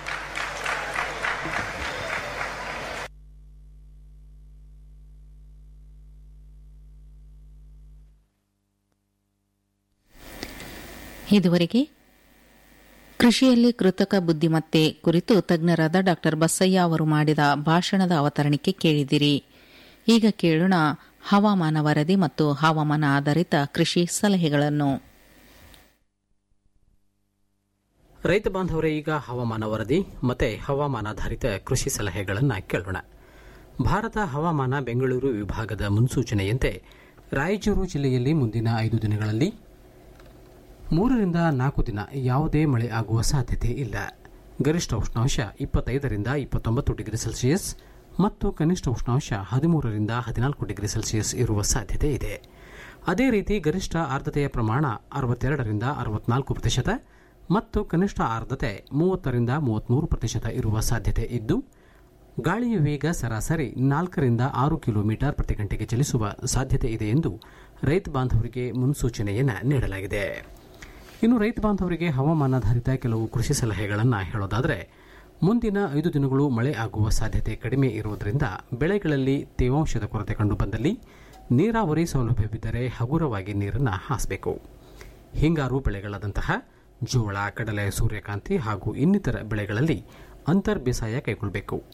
ಇದುವರೆಗೆ ಕೃಷಿಯಲ್ಲಿ ಕೃತಕ ಬುದ್ದಿಮತ್ತೆ ಕುರಿತು ತಜ್ಞರಾದ ಡಾ ಬಸಯ್ಯ ಅವರು ಮಾಡಿದ ಭಾಷಣದ ಅವತರಣಿಕೆ ಕೇಳಿದಿರಿ ಈಗ ಕೇಳೋಣ ಹವಾಮಾನ ವರದಿ ಮತ್ತು ಹವಾಮಾನ ಆಧಾರಿತ ಕೃಷಿ ಸಲಹೆಗಳನ್ನು ರೈತ ಬಾಂಧವರೇ ಈಗ ಹವಾಮಾನ ವರದಿ ಮತ್ತೆ ಹವಾಮಾನಾಧಾರಿತ ಕೃಷಿ ಸಲಹೆಗಳನ್ನು ಕೇಳೋಣ ಭಾರತ ಹವಾಮಾನ ಬೆಂಗಳೂರು ವಿಭಾಗದ ಮುನ್ಸೂಚನೆಯಂತೆ ರಾಯಚೂರು ಜಿಲ್ಲೆಯಲ್ಲಿ ಮುಂದಿನ ಐದು ದಿನಗಳಲ್ಲಿ ಮೂರರಿಂದ ನಾಲ್ಕು ದಿನ ಯಾವುದೇ ಮಳೆ ಆಗುವ ಸಾಧ್ಯತೆ ಇಲ್ಲ ಗರಿಷ್ಠ ಉಷ್ಣಾಂಶ ಇಪ್ಪತ್ತೈದರಿಂದ ಇಪ್ಪತ್ತೊಂಬತ್ತು ಡಿಗ್ರಿ ಸೆಲ್ಸಿಯಸ್ ಮತ್ತು ಕನಿಷ್ಠ ಉಷ್ಣಾಂಶ ಹದಿಮೂರರಿಂದ ಹದಿನಾಲ್ಕು ಡಿಗ್ರಿ ಸೆಲ್ಸಿಯಸ್ ಇರುವ ಸಾಧ್ಯತೆ ಇದೆ ಅದೇ ರೀತಿ ಗರಿಷ್ಠ ಆರ್ದ್ರತೆಯ ಪ್ರಮಾಣ ಅರವತ್ತೆರಡರಿಂದ ಅರವತ್ನಾಲ್ಕು ಪ್ರತಿಶತ ಮತ್ತು ಕನಿಷ್ಠ ಆರ್ದ್ರತೆ ಮೂವತ್ತರಿಂದ ಮೂವತ್ಮೂರು ಪ್ರತಿಶತ ಇರುವ ಸಾಧ್ಯತೆ ಇದ್ದು ಗಾಳಿಯ ವೇಗ ಸರಾಸರಿ ನಾಲ್ಕರಿಂದ ಆರು ಕಿಲೋಮೀಟರ್ ಪ್ರತಿ ಗಂಟೆಗೆ ಚಲಿಸುವ ಸಾಧ್ಯತೆ ಇದೆ ಎಂದು ರೈತ ಬಾಂಧವರಿಗೆ ಮುನ್ಸೂಚನೆಯನ್ನು ನೀಡಲಾಗಿದೆ ಇನ್ನು ರೈತ ಬಾಂಧವರಿಗೆ ಹವಾಮಾನಾಧಾರಿತ ಕೆಲವು ಕೃಷಿ ಸಲಹೆಗಳನ್ನು ಹೇಳೋದಾದರೆ ಮುಂದಿನ ಐದು ದಿನಗಳು ಮಳೆ ಆಗುವ ಸಾಧ್ಯತೆ ಕಡಿಮೆ ಇರುವುದರಿಂದ ಬೆಳೆಗಳಲ್ಲಿ ತೇವಾಂಶದ ಕೊರತೆ ಕಂಡುಬಂದಲ್ಲಿ ನೀರಾವರಿ ಸೌಲಭ್ಯವಿದ್ದರೆ ಹಗುರವಾಗಿ ನೀರನ್ನು ಹಾಸಬೇಕು ಹಿಂಗಾರು ಬೆಳೆಗಳಾದಂತಹ ಜೋಳ ಕಡಲೆ ಸೂರ್ಯಕಾಂತಿ ಹಾಗೂ ಇನ್ನಿತರ ಬೆಳೆಗಳಲ್ಲಿ ಅಂತರ್ ಬೇಸಾಯ ಕೈಗೊಳ್ಳಬೇಕು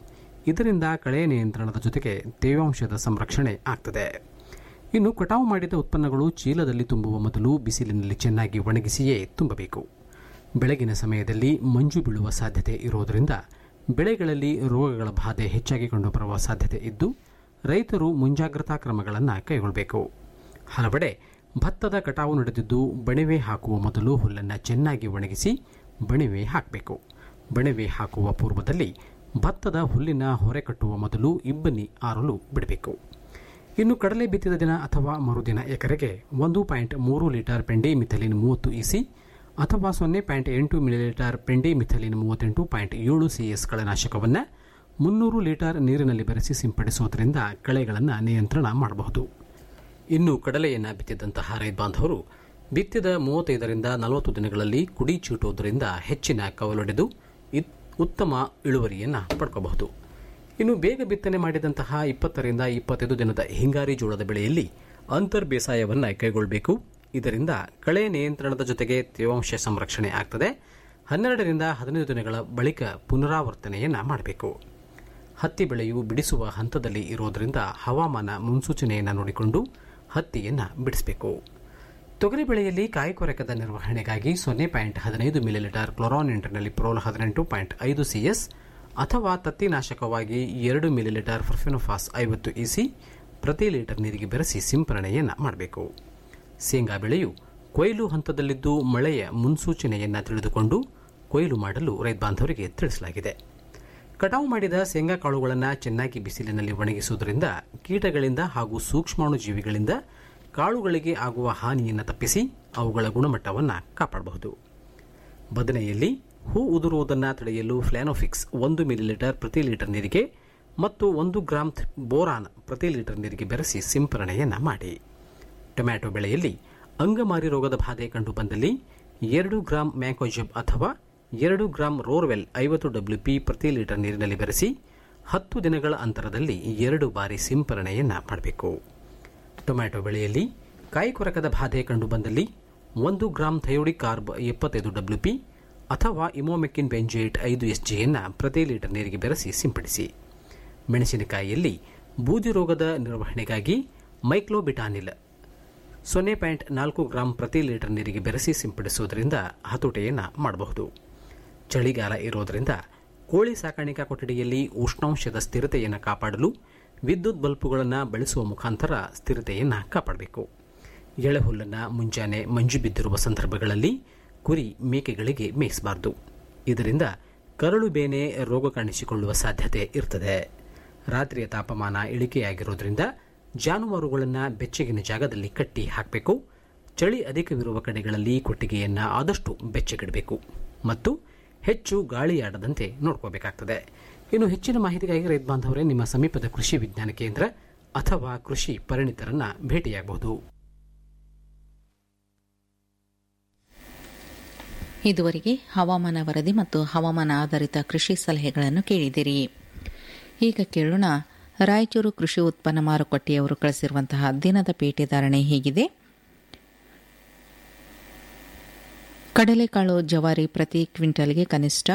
ಇದರಿಂದ ಕಳೆ ನಿಯಂತ್ರಣದ ಜೊತೆಗೆ ತೇವಾಂಶದ ಸಂರಕ್ಷಣೆ ಆಗ್ತದೆ ಇನ್ನು ಕಟಾವು ಮಾಡಿದ ಉತ್ಪನ್ನಗಳು ಚೀಲದಲ್ಲಿ ತುಂಬುವ ಮೊದಲು ಬಿಸಿಲಿನಲ್ಲಿ ಚೆನ್ನಾಗಿ ಒಣಗಿಸಿಯೇ ತುಂಬಬೇಕು ಬೆಳಗಿನ ಸಮಯದಲ್ಲಿ ಮಂಜು ಬೀಳುವ ಸಾಧ್ಯತೆ ಇರುವುದರಿಂದ ಬೆಳೆಗಳಲ್ಲಿ ರೋಗಗಳ ಬಾಧೆ ಹೆಚ್ಚಾಗಿ ಕಂಡುಬರುವ ಸಾಧ್ಯತೆ ಇದ್ದು ರೈತರು ಮುಂಜಾಗ್ರತಾ ಕ್ರಮಗಳನ್ನು ಕೈಗೊಳ್ಳಬೇಕು ಹಲವೆಡೆ ಭತ್ತದ ಕಟಾವು ನಡೆದಿದ್ದು ಬಣಿವೆ ಹಾಕುವ ಮೊದಲು ಹುಲ್ಲನ್ನು ಚೆನ್ನಾಗಿ ಒಣಗಿಸಿ ಬಣಿವೆ ಹಾಕಬೇಕು ಬಣಿವೆ ಹಾಕುವ ಪೂರ್ವದಲ್ಲಿ ಭತ್ತದ ಹುಲ್ಲಿನ ಹೊರೆ ಕಟ್ಟುವ ಮೊದಲು ಇಬ್ಬನಿ ಆರಲು ಬಿಡಬೇಕು ಇನ್ನು ಕಡಲೆ ಬಿತ್ತಿದ ದಿನ ಅಥವಾ ಮರುದಿನ ಎಕರೆಗೆ ಒಂದು ಪಾಯಿಂಟ್ ಮೂರು ಲೀಟರ್ ಪೆಂಡೆ ಮಿಥಲಿನ್ ಮೂವತ್ತು ಇಸಿ ಅಥವಾ ಸೊನ್ನೆ ಪಾಯಿಂಟ್ ಎಂಟು ಮಿಲಿಲೀಟರ್ ಪೆಂಡೆ ಮಿಥಲಿನ್ ಮೂವತ್ತೆಂಟು ಪಾಯಿಂಟ್ ಏಳು ಸಿಎಸ್ ಕಳೆನಾಶಕವನ್ನು ಮುನ್ನೂರು ಲೀಟರ್ ನೀರಿನಲ್ಲಿ ಬೆರೆಸಿ ಸಿಂಪಡಿಸುವುದರಿಂದ ಕಳೆಗಳನ್ನು ನಿಯಂತ್ರಣ ಮಾಡಬಹುದು ಇನ್ನು ಕಡಲೆಯನ್ನು ಬಿತ್ತಿದಂತಹ ರೈತ ಬಾಂಧವರು ಬಿತ್ತಿದ ಮೂವತ್ತೈದರಿಂದ ನಲವತ್ತು ದಿನಗಳಲ್ಲಿ ಕುಡಿ ಚೂಟುವುದರಿಂದ ಹೆಚ್ಚಿನ ಕವಲೊಡೆದು ಇತ್- ಉತ್ತಮ ಇಳುವರಿಯನ್ನು ಪಡ್ಕೋಬಹುದು ಇನ್ನು ಬೇಗ ಬಿತ್ತನೆ ಮಾಡಿದಂತಹ ಇಪ್ಪತ್ತರಿಂದ ಇಪ್ಪತ್ತೈದು ದಿನದ ಹಿಂಗಾರಿ ಜೋಳದ ಬೆಳೆಯಲ್ಲಿ ಅಂತರ್ ಬೇಸಾಯವನ್ನು ಕೈಗೊಳ್ಳಬೇಕು ಇದರಿಂದ ಕಳೆ ನಿಯಂತ್ರಣದ ಜೊತೆಗೆ ತೇವಾಂಶ ಸಂರಕ್ಷಣೆ ಆಗ್ತದೆ ಹನ್ನೆರಡರಿಂದ ಹದಿನೈದು ದಿನಗಳ ಬಳಿಕ ಪುನರಾವರ್ತನೆಯನ್ನು ಮಾಡಬೇಕು ಹತ್ತಿ ಬೆಳೆಯು ಬಿಡಿಸುವ ಹಂತದಲ್ಲಿ ಇರೋದರಿಂದ ಹವಾಮಾನ ಮುನ್ಸೂಚನೆಯನ್ನು ನೋಡಿಕೊಂಡು ಹತ್ತಿಯನ್ನು ಬಿಡಿಸಬೇಕು ತೊಗರಿ ಬೆಳೆಯಲ್ಲಿ ಕಾಯಿ ಕೊರಕದ ನಿರ್ವಹಣೆಗಾಗಿ ಸೊನ್ನೆ ಪಾಯಿಂಟ್ ಹದಿನೈದು ಮಿಲಿಲೀಟರ್ ಕ್ಲೋರಾನ್ ಇಂಟರ್ನಲ್ಲಿ ಪ್ರೋಲ್ ಹದಿನೆಂಟು ಪಾಯಿಂಟ್ ಐದು ಸಿಎಸ್ ಅಥವಾ ತತ್ತಿನಾಶಕವಾಗಿ ಎರಡು ಮಿಲಿಲೀಟರ್ ಫರ್ಫೆನೋಫಾಸ್ ಐವತ್ತು ಇಸಿ ಪ್ರತಿ ಲೀಟರ್ ನೀರಿಗೆ ಬೆರೆಸಿ ಸಿಂಪರಣೆಯನ್ನು ಮಾಡಬೇಕು ಶೇಂಗಾ ಬೆಳೆಯು ಕೊಯ್ಲು ಹಂತದಲ್ಲಿದ್ದು ಮಳೆಯ ಮುನ್ಸೂಚನೆಯನ್ನು ತಿಳಿದುಕೊಂಡು ಕೊಯ್ಲು ಮಾಡಲು ರೈತ ಬಾಂಧವರಿಗೆ ತಿಳಿಸಲಾಗಿದೆ ಕಟಾವು ಮಾಡಿದ ಶೇಂಗಾ ಕಾಳುಗಳನ್ನು ಚೆನ್ನಾಗಿ ಬಿಸಿಲಿನಲ್ಲಿ ಒಣಗಿಸುವುದರಿಂದ ಕೀಟಗಳಿಂದ ಹಾಗೂ ಸೂಕ್ಷ್ಮಾಣು ಜೀವಿಗಳಿಂದ ಕಾಳುಗಳಿಗೆ ಆಗುವ ಹಾನಿಯನ್ನು ತಪ್ಪಿಸಿ ಅವುಗಳ ಗುಣಮಟ್ಟವನ್ನು ಕಾಪಾಡಬಹುದು ಬದನೆಯಲ್ಲಿ ಹೂ ಉದುರುವುದನ್ನು ತಡೆಯಲು ಫ್ಲಾನೋಫಿಕ್ಸ್ ಒಂದು ಮಿಲಿಲೀಟರ್ ಪ್ರತಿ ಲೀಟರ್ ನೀರಿಗೆ ಮತ್ತು ಒಂದು ಗ್ರಾಂ ಥ್- ಬೋರಾನ್ ಪ್ರತಿ ಲೀಟರ್ ನೀರಿಗೆ ಬೆರೆಸಿ ಸಿಂಪರಣೆಯನ್ನು ಮಾಡಿ ಟೊಮ್ಯಾಟೊ ಬೆಳೆಯಲ್ಲಿ ಅಂಗಮಾರಿ ರೋಗದ ಬಾಧೆ ಕಂಡುಬಂದಲ್ಲಿ ಎರಡು ಗ್ರಾಂ ಮ್ಯಾಕೋಜಬ್ ಅಥವಾ ಎರಡು ಗ್ರಾಂ ರೋರ್ವೆಲ್ ಐವತ್ತು ಡಬ್ಲ್ಯೂ ಪಿ ಪ್ರತಿ ಲೀಟರ್ ನೀರಿನಲ್ಲಿ ಬೆರೆಸಿ ಹತ್ತು ದಿನಗಳ ಅಂತರದಲ್ಲಿ ಎರಡು ಬಾರಿ ಸಿಂಪರಣೆಯನ್ನು ಮಾಡಬೇಕು ಟೊಮ್ಯಾಟೊ ಬೆಳೆಯಲ್ಲಿ ಕಾಯಿ ಕೊರಕದ ಬಾಧೆ ಕಂಡುಬಂದಲ್ಲಿ ಒಂದು ಗ್ರಾಂ ಥಯೋಡಿ ಕಾರ್ಬ್ ಎಪ್ಪತ್ತೈದು ಡಬ್ಲ್ಯೂ ಪಿ ಅಥವಾ ಇಮೋಮೆಕ್ಕಿನ್ ಬೆಂಜೇಟ್ ಐದು ಎಸ್ ಜಿಯನ್ನು ಪ್ರತಿ ಲೀಟರ್ ನೀರಿಗೆ ಬೆರೆಸಿ ಸಿಂಪಡಿಸಿ ಮೆಣಸಿನಕಾಯಿಯಲ್ಲಿ ಬೂದಿ ರೋಗದ ನಿರ್ವಹಣೆಗಾಗಿ ಮೈಕ್ಲೋಬಿಟಾನಿಲ್ ಸೊನ್ನೆ ಪಾಯಿಂಟ್ ನಾಲ್ಕು ಗ್ರಾಂ ಪ್ರತಿ ಲೀಟರ್ ನೀರಿಗೆ ಬೆರೆಸಿ ಸಿಂಪಡಿಸುವುದರಿಂದ ಹತೋಟಿಯನ್ನು ಮಾಡಬಹುದು ಚಳಿಗಾಲ ಇರೋದರಿಂದ ಕೋಳಿ ಸಾಕಾಣಿಕಾ ಕೊಠಡಿಯಲ್ಲಿ ಉಷ್ಣಾಂಶದ ಸ್ಥಿರತೆಯನ್ನು ಕಾಪಾಡಲು ವಿದ್ಯುತ್ ಬಲ್ಬುಗಳನ್ನು ಬಳಸುವ ಮುಖಾಂತರ ಸ್ಥಿರತೆಯನ್ನು ಕಾಪಾಡಬೇಕು ಎಳೆಹುಲ್ಲನ್ನು ಮುಂಜಾನೆ ಮಂಜು ಬಿದ್ದಿರುವ ಸಂದರ್ಭಗಳಲ್ಲಿ ಕುರಿ ಮೇಕೆಗಳಿಗೆ ಮೇಯಿಸಬಾರದು ಇದರಿಂದ ಕರಳು ಬೇನೆ ರೋಗ ಕಾಣಿಸಿಕೊಳ್ಳುವ ಸಾಧ್ಯತೆ ಇರ್ತದೆ ರಾತ್ರಿಯ ತಾಪಮಾನ ಇಳಿಕೆಯಾಗಿರೋದ್ರಿಂದ ಜಾನುವಾರುಗಳನ್ನು ಬೆಚ್ಚಗಿನ ಜಾಗದಲ್ಲಿ ಕಟ್ಟಿ ಹಾಕಬೇಕು ಚಳಿ ಅಧಿಕವಿರುವ ಕಡೆಗಳಲ್ಲಿ ಕೊಟ್ಟಿಗೆಯನ್ನು ಆದಷ್ಟು ಬೆಚ್ಚಗಿಡಬೇಕು ಮತ್ತು ಹೆಚ್ಚು ಗಾಳಿಯಾಡದಂತೆ ನೋಡ್ಕೋಬೇಕಾಗ್ತದೆ ಇನ್ನು ಹೆಚ್ಚಿನ ಮಾಹಿತಿಗಾಗಿ ರೈತ ಬಾಂಧವರೇ ನಿಮ್ಮ ಸಮೀಪದ ಕೃಷಿ ವಿಜ್ಞಾನ ಕೇಂದ್ರ ಅಥವಾ ಕೃಷಿ ಪರಿಣಿತರನ್ನ ಭೇಟಿಯಾಗಬಹುದು ಇದುವರೆಗೆ ಹವಾಮಾನ ವರದಿ ಮತ್ತು ಹವಾಮಾನ ಆಧಾರಿತ ಕೃಷಿ ಸಲಹೆಗಳನ್ನು ಕೇಳಿದಿರಿ ಈಗ ಕೇಳೋಣ ರಾಯಚೂರು ಕೃಷಿ ಉತ್ಪನ್ನ ಮಾರುಕಟ್ಟೆಯವರು ಕಳಿಸಿರುವಂತಹ ದಿನದ ಪೇಟೆ ಧಾರಣೆ ಹೀಗಿದೆ ಕಡಲೆಕಾಳು ಜವಾರಿ ಪ್ರತಿ ಕ್ವಿಂಟಲ್ಗೆ ಕನಿಷ್ಠ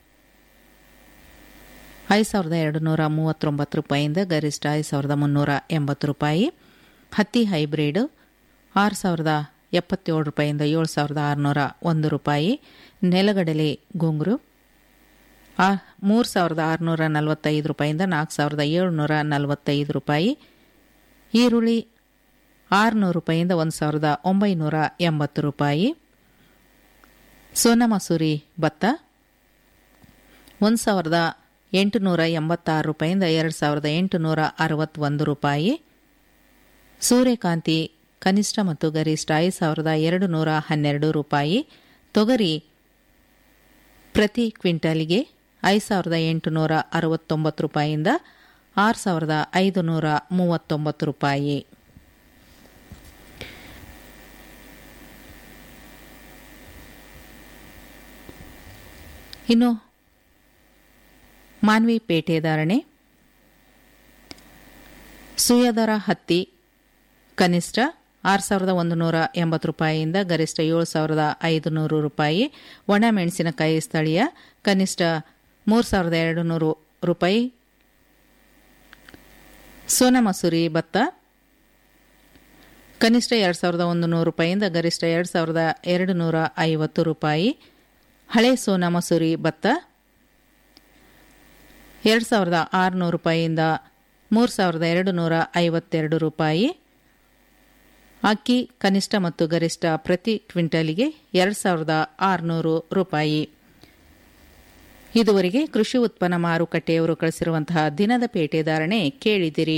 ಐದು ಸಾವಿರದ ಎರಡು ನೂರ ಮೂವತ್ತೊಂಬತ್ತು ರೂಪಾಯಿಯಿಂದ ಗರಿಷ್ಠ ಐದು ಸಾವಿರದ ಮುನ್ನೂರ ಎಂಬತ್ತು ರೂಪಾಯಿ ಹತ್ತಿ ಹೈಬ್ರಿಡ್ ಆರು ಸಾವಿರದ ಎಪ್ಪತ್ತೇಳು ರೂಪಾಯಿಯಿಂದ ಏಳು ಸಾವಿರದ ಆರುನೂರ ಒಂದು ರೂಪಾಯಿ ನೆಲಗಡಲೆ ಗುಂಗುರು ಆ ಮೂರು ಸಾವಿರದ ಆರುನೂರ ನಲವತ್ತೈದು ರೂಪಾಯಿಯಿಂದ ನಾಲ್ಕು ಸಾವಿರದ ಏಳುನೂರ ನಲವತ್ತೈದು ರೂಪಾಯಿ ಈರುಳ್ಳಿ ಆರುನೂರು ರೂಪಾಯಿಯಿಂದ ಒಂದು ಸಾವಿರದ ಒಂಬೈನೂರ ಎಂಬತ್ತು ರೂಪಾಯಿ ಸೋನಾ ಮಸೂರಿ ಭತ್ತ ಒಂದು ಸಾವಿರದ ಎಂಟುನೂರ ಎಂಬತ್ತಾರು ರೂಪಾಯಿಯಿಂದ ಎರಡು ಸಾವಿರದ ಎಂಟುನೂರ ಅರವತ್ತೊಂದು ರೂಪಾಯಿ ಸೂರ್ಯಕಾಂತಿ ಕನಿಷ್ಠ ಮತ್ತು ಗರಿಷ್ಠ ಐದು ಸಾವಿರದ ಎರಡು ನೂರ ಹನ್ನೆರಡು ರೂಪಾಯಿ ತೊಗರಿ ಪ್ರತಿ ಕ್ವಿಂಟಲ್ಗೆ ಐದು ಸಾವಿರದ ಎಂಟುನೂರ ಅರವತ್ತೊಂಬತ್ತು ರೂಪಾಯಿಯಿಂದ ಆರು ಸಾವಿರದ ಐದು ನೂರ ಮೂವತ್ತೊಂಬತ್ತು ರೂಪಾಯಿ ಇನ್ನು ಮಾನ್ವಿ ಪೇಟೆ ಧಾರಣೆ ಸುಯದರ ಹತ್ತಿ ಕನಿಷ್ಠ ಆರು ಸಾವಿರದ ಒಂದು ನೂರ ಎಂಬತ್ತು ರೂಪಾಯಿಯಿಂದ ಗರಿಷ್ಠ ಏಳು ಸಾವಿರದ ಐದು ನೂರು ರೂಪಾಯಿ ಒಣ ಮೆಣಸಿನಕಾಯಿ ಸ್ಥಳೀಯ ಕನಿಷ್ಠ ಮೂರು ಸಾವಿರದ ಎರಡು ನೂರು ರೂಪಾಯಿ ಸೋನಾ ಮಸೂರಿ ಭತ್ತ ಕನಿಷ್ಠ ಎರಡು ಸಾವಿರದ ಒಂದು ನೂರು ರೂಪಾಯಿಯಿಂದ ಗರಿಷ್ಠ ಎರಡು ಸಾವಿರದ ಎರಡು ನೂರ ಐವತ್ತು ರೂಪಾಯಿ ಹಳೆ ಸೋನಾ ಮಸೂರಿ ಭತ್ತ ಎರಡು ಸಾವಿರದ ಆರುನೂರು ರೂಪಾಯಿಯಿಂದ ಮೂರು ಸಾವಿರದ ಎರಡು ನೂರ ಐವತ್ತೆರಡು ರೂಪಾಯಿ ಅಕ್ಕಿ ಕನಿಷ್ಠ ಮತ್ತು ಗರಿಷ್ಠ ಪ್ರತಿ ಕ್ವಿಂಟಲಿಗೆ ಎರಡು ಸಾವಿರದ ಆರುನೂರು ರೂಪಾಯಿ ಇದುವರೆಗೆ ಕೃಷಿ ಉತ್ಪನ್ನ ಮಾರುಕಟ್ಟೆಯವರು ಕಳಿಸಿರುವಂತಹ ದಿನದ ಪೇಟೆ ಧಾರಣೆ ಕೇಳಿದಿರಿ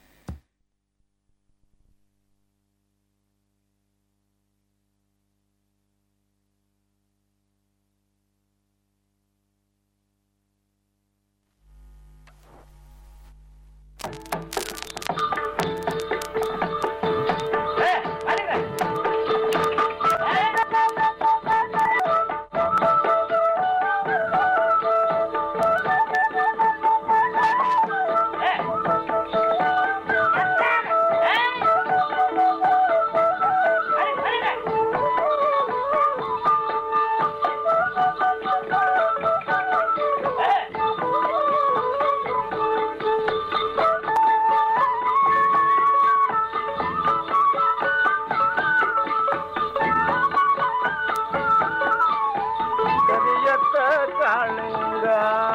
ಕರಿಯತ್ತ ಕಾಳಿಂಗ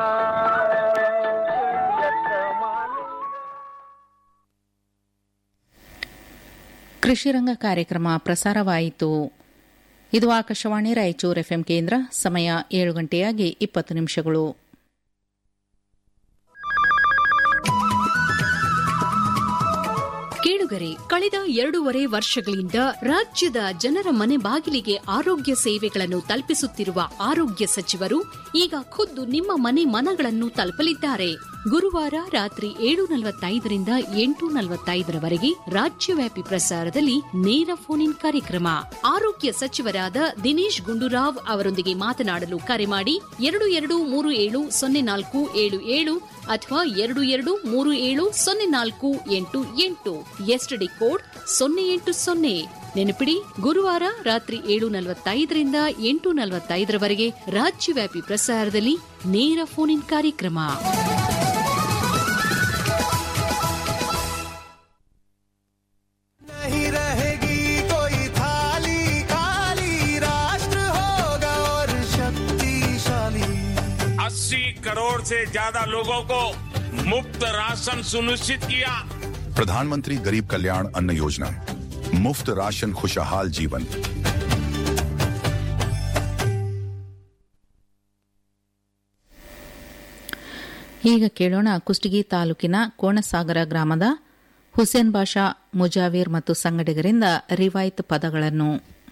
ಕರಿಯತ್ತ ಮಾಲಿಂಗ ಕೃಷಿರಂಗ ಕಾರ್ಯಕ್ರಮ ಪ್ರಸಾರವಾಯಿತು ಇದು ಆಕಾಶವಾಣಿ ರಾಯಚೂರು ಎಫ್ಎಂ ಕೇಂದ್ರ ಸಮಯ ಏಳು ಗಂಟೆಯಾಗಿ ಇಪ್ಪತ್ತು ನಿಮಿಷಗಳು ಕೇಳುಗರೆ ಕಳೆದ ಎರಡೂವರೆ ವರ್ಷಗಳಿಂದ ರಾಜ್ಯದ ಜನರ ಮನೆ ಬಾಗಿಲಿಗೆ ಆರೋಗ್ಯ ಸೇವೆಗಳನ್ನು ತಲುಪಿಸುತ್ತಿರುವ ಆರೋಗ್ಯ ಸಚಿವರು ಈಗ ಖುದ್ದು ನಿಮ್ಮ ಮನೆ ಮನಗಳನ್ನು ತಲುಪಲಿದ್ದಾರೆ ಗುರುವಾರ ರಾತ್ರಿ ಏಳು ನಲವತ್ತೈದರಿಂದ ಎಂಟು ನಲವತ್ತೈದರವರೆಗೆ ರಾಜ್ಯವ್ಯಾಪಿ ಪ್ರಸಾರದಲ್ಲಿ ನೇರ ಫೋನ್ ಇನ್ ಕಾರ್ಯಕ್ರಮ ಆರೋಗ್ಯ ಸಚಿವರಾದ ದಿನೇಶ್ ಗುಂಡೂರಾವ್ ಅವರೊಂದಿಗೆ ಮಾತನಾಡಲು ಕರೆ ಮಾಡಿ ಎರಡು ಎರಡು ಮೂರು ಏಳು ಸೊನ್ನೆ ನಾಲ್ಕು ಏಳು ಏಳು ಅಥವಾ ಎರಡು ಎರಡು ಮೂರು ಏಳು ಸೊನ್ನೆ ನಾಲ್ಕು ಎಂಟು ಎಂಟು ಎಸ್ಟಿಡಿ ಕೋಡ್ ಸೊನ್ನೆ ಎಂಟು ಸೊನ್ನೆ ನೆನಪಿಡಿ ಗುರುವಾರ ರಾತ್ರಿ ಏಳು ನಲವತ್ತೈದರಿಂದ ಎಂಟು ನಲವತ್ತೈದರವರೆಗೆ ರಾಜ್ಯವ್ಯಾಪಿ ಪ್ರಸಾರದಲ್ಲಿ ನೇರ ಫೋನ್ ಇನ್ ಕಾರ್ಯಕ್ರಮ नहीं रहेगी कोई थाली खाली राष्ट्र होगा और शक्तिशाली अस्सी करोड़ से ज्यादा लोगों को मुफ्त राशन सुनिश्चित किया प्रधानमंत्री गरीब कल्याण अन्न योजना मुफ्त राशन खुशहाल जीवन ಈಗ ಕೇಳೋಣ ಕುಷ್ಟಗಿ ತಾಲೂಕಿನ ಕೋಣಸಾಗರ ಗ್ರಾಮದ ಹುಸೇನ್ ಬಾಷಾ ಮುಜಾವೀರ್ ಮತ್ತು ಸಂಗಡಿಗರಿಂದ ರಿವಾಯ್ತ್ ಪದಗಳನ್ನು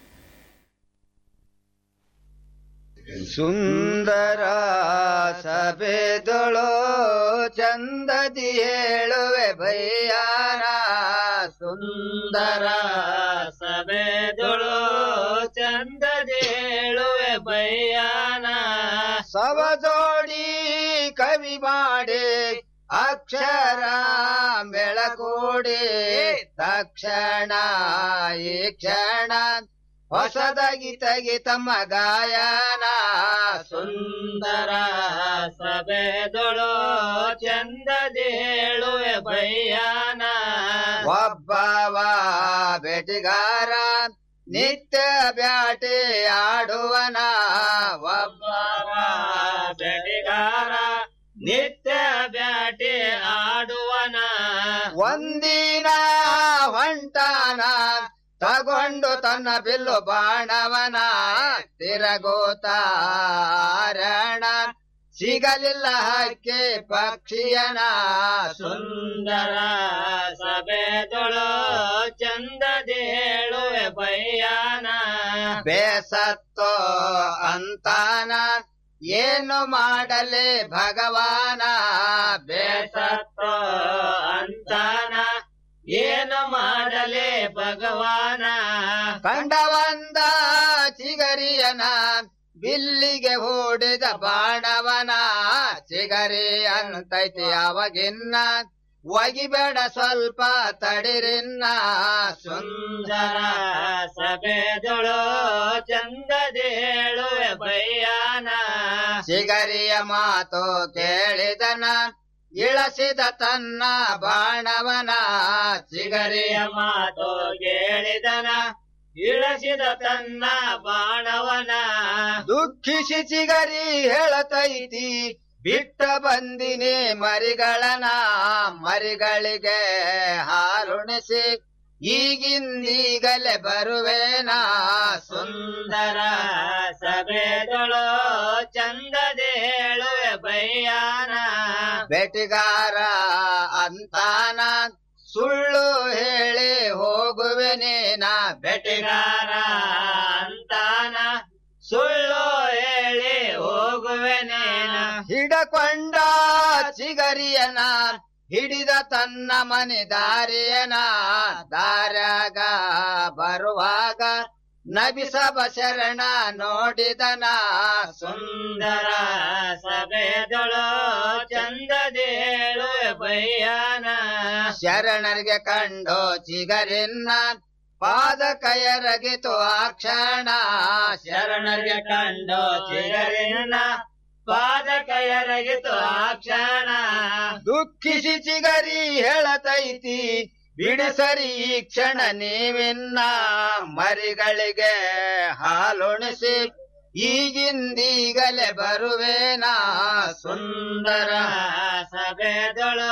ಸುಂದರ ಸಭೆದೊಳೋ ಚಂದದಿ ಹೇಳುವೆ ಭಯ್ಯಾನ ಸುಂದರ ಸಭೆದೊಳೋ ಚಂದದಿ ಹೇಳುವೆ ಭಯ್ಯಾನ ಸವ ಜೋಡಿ ಕವಿ ಮಾಡಿ ಅಕ್ಷರ ಬೆಳಕೋಡಿ ತಕ್ಷಣ ಈ ಕ್ಷಣ ಹೊಸದಾಗಿ ತೆಗಿ ತಮ್ಮ ಗಾಯನ ಸುಂದರ ಸಭೆದೊಳು ಚಂದದಿ ಹೇಳುವೆ ಭಯ್ಯಾನ ಒಬ್ಬವ ಬೆಟಿಗಾರ ನಿತ್ಯ ಬ್ಯಾಟಿ ಆಡುವನ ಒಬ್ಬವ ಬೆಟಿಗಾರ ನಿತ್ಯ ಬ್ಯಾಟಿ ಆಡುವನ ಒಂದಿನ ಹೊಂಟಾನ ತಗೊಂಡು ತನ್ನ ಬಿಲ್ಲು ಬಾಣವನ ತಿರಗೋತಾರಣ ಸಿಗಲಿಲ್ಲ ಹಕ್ಕಿ ಪಕ್ಷಿಯನ ಸುಂದರ ಸಭೆದೊಳು ಚಂದದಿ ಹೇಳುವೆ ಬಯ್ಯಾನ ಬೇಸತ್ತೋ ಅಂತಾನ ಏನು ಮಾಡಲಿ ಭಗವಾನ ಬೇಸತ್ತೋ ಅಂತಾನ ಏನು ಮಾಡಲಿ ಭಗವಾನ ಕಂಡವಂದ ಚಿಗರಿಯನ ಬಿಲ್ಲಿಗೆ ಹೂಡಿದ ಬಾಣವನ ಚಿಗರಿ ಅಂತೈತಿ ಅವಾಗಿನ್ನ ಒಗಿಬೇಡ ಸ್ವಲ್ಪ ತಡಿರಿನ್ನ ಸುಂದರ ಸಭೆದೊಳು ಚಂದದಿ ಹೇಳುವೆ ಬಯ್ಯಾನ ಚಿಗರಿಯ ಮಾತು ಕೇಳಿದನ ಇಳಸಿದ ತನ್ನ ಬಾಣವನ ಚಿಗರಿಯ ಮಾತು ಕೇಳಿದನ ಇಳಸಿದ ತನ್ನ ಬಾಣವನ ದುಃಖಿಸಿ ಚಿಗರಿ ಹೇಳತೈತಿ ಬಿಟ್ಟ ಬಂದಿನಿ ಮರಿಗಳನ ಮರಿಗಳಿಗೆ ಹಾಲುಣಿಸಿ ಈಗಿಂದೀಗಲೇ ಬರುವೇನಾ ಸುಂದರ ಸಭೆದಳು ಚಂದದೆ ಹೇಳುವೆ ಬಯ್ಯಾನ ಬೆಟಿಗಾರ ಅಂತಾನ ಸುಳ್ಳು ಹೇಳಿ ಹೋಗುವೆನೇನ ಬೆಟಿಗಾರ ಅಂತಾನ ಸುಳ್ಳು ಹೇಳಿ ಹೋಗುವೆನೇನ ಹಿಡಕೊಂಡ ಚಿಗರಿಯನ ಹಿಡಿದ ತನ್ನ ಮನೆ ದಾರಿಯನ ದಾರ್ಯಾಗ ಬರುವಾಗ ನಬಿಸಬ ಶರಣ ನೋಡಿದನ ಸುಂದರ ಸಭೆದಳು ಚಂದದೇಳು ಬಯ್ಯಾನ ಶರಣರಿಗೆ ಕಂಡು ಚಿಗರಿನ್ನ ಪಾದ ಕಯರಗಿತು ಆ ಕ್ಷಣ ಶರಣರಿಗೆ ಕಂಡು ಚಿಗರಿನ್ನ ಪಾದ ಕಯರಗಿತು ಆ ಕ್ಷಣ ದುಃಖಿಸಿ ಚಿಗರಿ ಹೇಳತೈತಿ ಬಿಡಿಸರಿ ಈ ಕ್ಷಣ ನೀವಿನ್ನ ಮರಿಗಳಿಗೆ ಹಾಲುಣಿಸಿ ಈಗಿಂದೀಗಲೇ ಬರುವೇನಾ ಸುಂದರ ಸಭೆದಳು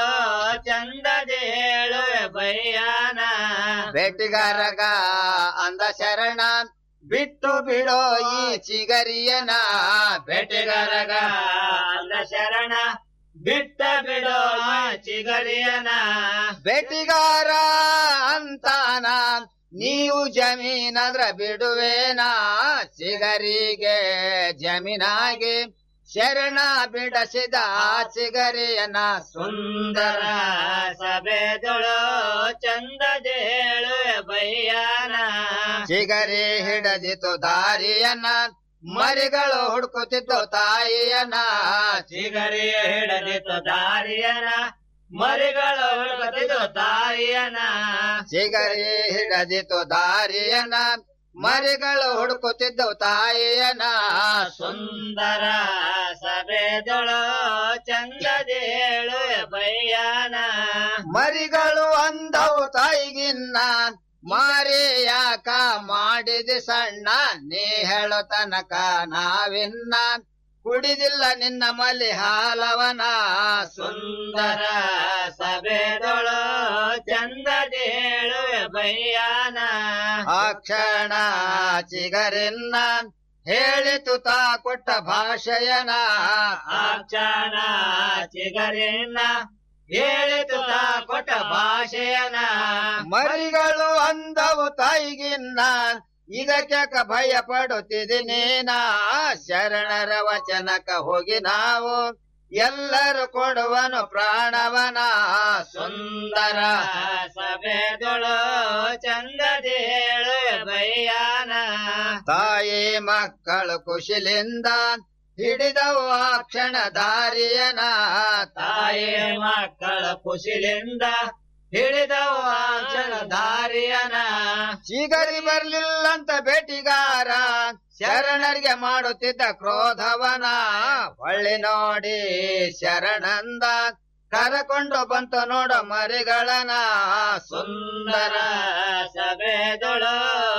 ಚಂದದೇಳು ಬಯ್ಯಾನ ಬೆಟ್ಟಿಗಾರಗ ಅಂದ ಶರಣ ಬಿಟ್ಟು ಬಿಡೋ ಈ ಚಿಗರಿಯನ ಬೆಟ್ಟಿಗಾರಗ ಅಂದ ಶರಣ ಬಿಟ್ಟ ಬಿಡೋ ಈ ಚಿಗರಿಯನ ಬೆಟ್ಟಿಗಾರ ಅಂತಾನ ನೀವು ಜಮೀನದ್ರ ಬಿಡುವೇನಾ ಚಿಗರಿಗೆ ಜಮೀನಾಗಿ ಶರಣ ಬಿಡಸಿದ ಆ ಚಿಗರಿಯನ ಸುಂದರ ಸಭೆದಳು ಚಂದದೇಳು ಬಯ್ಯಾನ ಚಿಗರಿ ಹಿಡದಿತು ದಾರಿಯನ ಮರಿಗಳು ಹುಡುಕುತ್ತಿತ್ತು ತಾಯಿಯನ ಚಿಗರಿ ಹಿಡದಿತ್ತು ದಾರಿಯನ ಮರಿಗಳು ಹುಡುಕುತ್ತಿತ್ತು ತಾಯಿಯನ ಚಿಗರಿ ಹಿಡದಿತ್ತು ದಾರಿಯನ ಮರಿಗಳು ಹುಡುಕುತ್ತಿದ್ದವು ತಾಯಿಯನ ಸುಂದರ ಸಭೆದಳು ಚಂದದೇಳು ಬಯ್ಯಾನ ಮರಿಗಳು ಅಂದವು ತಾಯಿಗಿನ್ನ ಮಾರಿ ಯಾಕ ಮಾಡಿದೆ ಸಣ್ಣ ನೀ ಹೇಳೋ ತನಕ ನಾವಿನ್ನ ಕುಡಿದಿಲ್ಲ ನಿನ್ನ ಮಲಿ ಹಾಲವನ ಸುಂದರ ಸಭೆದಳು ಚಂದದೇಳು ಬಯ್ಯಾನ ಆ ಕ್ಷಣ ಚಿಗರಿನ್ನ ಹೇಳಿತು ತಾ ಕೊಟ್ಟ ಭಾಷೆಯನ ಆ ಕ್ಷಣ ಚಿಗರಿನ್ನ ಹೇಳಿತು ತಾ ಕೊಟ್ಟ ಭಾಷೆಯನ ಮರಿಗಳು ಅಂದವು ತಾಯಿಗಿನ್ನ ಇದಕ್ಯಾಕ ಭಯ ಪಡುತ್ತಿದ್ದೀನೇನ ಶರಣರ ವಚನಕ ಹೋಗಿ ನಾವು ಎಲ್ಲರೂ ಕೊಡುವನು ಪ್ರಾಣವನ ಸುಂದರ ಸಭೆದೊಳು ಚಂದದೇಳು ಬಯ್ಯಾನ ತಾಯಿ ಮಕ್ಕಳು ಕುಶಿಲಿಂದ ಹಿಡಿದವು ಆ ಕ್ಷಣ ದಾರಿಯನ ತಾಯಿ ಮಕ್ಕಳ ಕುಶಿಲಿಂದ ಹಿಡಿದವು ಆ ಕ್ಷಣ ದಾರಿಯನ ಚಿಗರಿ ಬರ್ಲಿಲ್ಲಂತ ಬೇಟಿಗಾರ ಶರಣರಿಗೆ ಮಾಡುತ್ತಿದ್ದ ಕ್ರೋಧವನ ಹೊಳ್ಳಿ ನೋಡಿ ಶರಣಂದ ಕರಕೊಂಡು ಬಂತು ನೋಡ ಮರಿಗಳನ ಸುಂದರ ಸಭೆದೊಳು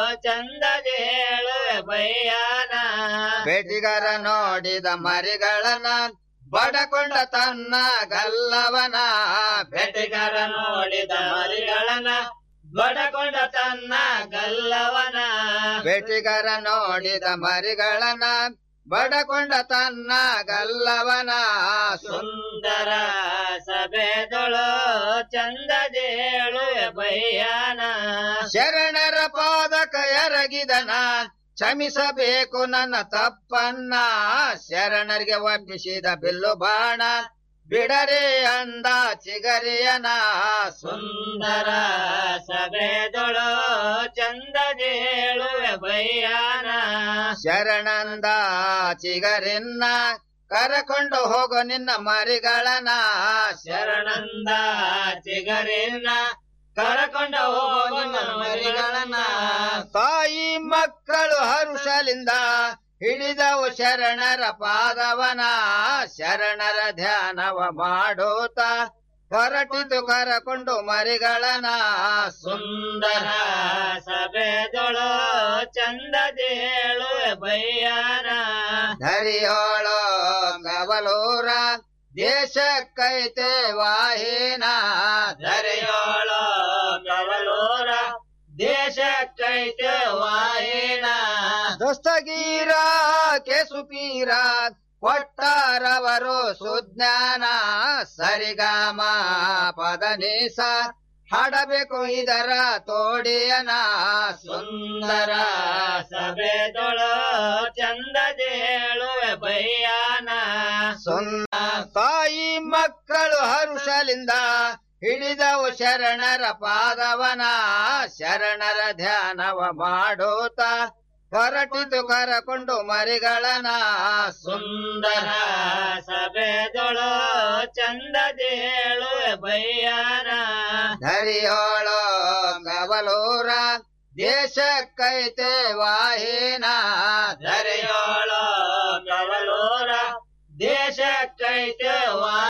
ಚಂದದೇಳು ಬಯ್ಯಾನ ಬೇಟಿಗಾರ ನೋಡಿದ ಮರಿಗಳನ ಬಡಕೊಂಡ ತನ್ನ ಗಲ್ಲವನ ಬೇಟೆಗಾರ ನೋಡಿದ ಮರಿಗಳನ ಬಡಕೊಂಡ ತನ್ನ ಗಲ್ಲವನ ಬೇಟೆಗಾರ ನೋಡಿದ ಮರಿಗಳನ ಬಡಕೊಂಡ ತನ್ನ ಗಲ್ಲವನ ಸುಂದರ ಸಭೆದೊಳು ಚಂದದೇಳು ಬಯ್ಯಾನ ಶರಣರ ಪಾದಕ ಎರಗಿದನ ಕ್ಷಮಿಸಬೇಕು ನನ್ನ ತಪ್ಪನ್ನ ಶರಣರಿಗೆ ಒಪ್ಪಿಸಿದ ಬಿಲ್ಲು ಬಾಣ ಬಿಡರೆ ಅಂದ ಚಿಗರಿಯನ ಸುಂದರ ಸಭೆದೊಳು ಚಂದದೇಳು ಬಯ್ಯಾನ ಶರಣಂದ ಚಿಗರಿನ್ನ ಕರಕೊಂಡು ಹೋಗು ನಿನ್ನ ಮರಿಗಳನ ಶರಣಂದ ಚಿಗರಿನ್ನ ಕರಕೊಂಡು ಹೋಗು ನಿನ್ನ ಮರಿಗಳನ ತಾಯಿ ಮಕ್ಕಳು ಹರುಷಲಿಂದ ಹಿಡಿದವು ಶರಣರ ಪಾದವನ ಶರಣರ ಧ್ಯಾನವ ಮಾಡೋತ ಹೊರಟಿತು ಕರಕೊಂಡು ಮರಿಗಳನ ಸುಂದರ ಸಭೆದೊಳು ಚಂದದೇಳು ಬಯ್ಯಾನ ಧರಿಯೋಳೋ ಗವಲೂರ ದೇಶಕ್ಕೈತೆ ವಾಹಿನ ಧರಿಯೋಳೋ ಗವಲೂರ ದೇಶಕ್ಕೈತೆ ವಾಹಿನ ದೋಸ್ತಗೀರ ಕೆಸುಪೀರ ಕೊಟ್ಟಾರವರು ಸುಜ್ಞಾನ ಸರಿಗಾಮ ಪದನಿಸ ಹಾಡಬೇಕು ಇದರ ತೋಡಿಯನ ಸುಂದರ ಸಭೆದೊಳು ಚಂದದೇಳು ಬಯ್ಯಾನ ಸುಂದ ತಾಯಿ ಮಕ್ಕಳು ಹರುಷಲಿಂದ ಹಿಡಿದವು ಶರಣರ ಪಾದವನ ಶರಣರ ಧ್ಯಾನವ ಮಾಡೋತ ಹೊರಟಿತು ಕರಕೊಂಡು ಮರಿಗಳನ ಸುಂದರ ಸಭೆದೊಳು ಚಂದದೇಳು ಬಯ್ಯಾನ ಧರಿಯೋಳೋ ಗವಲೂರ ದೇಶಕ್ಕೈತೆ ವಾಹಿನ ಧರಿಯೋ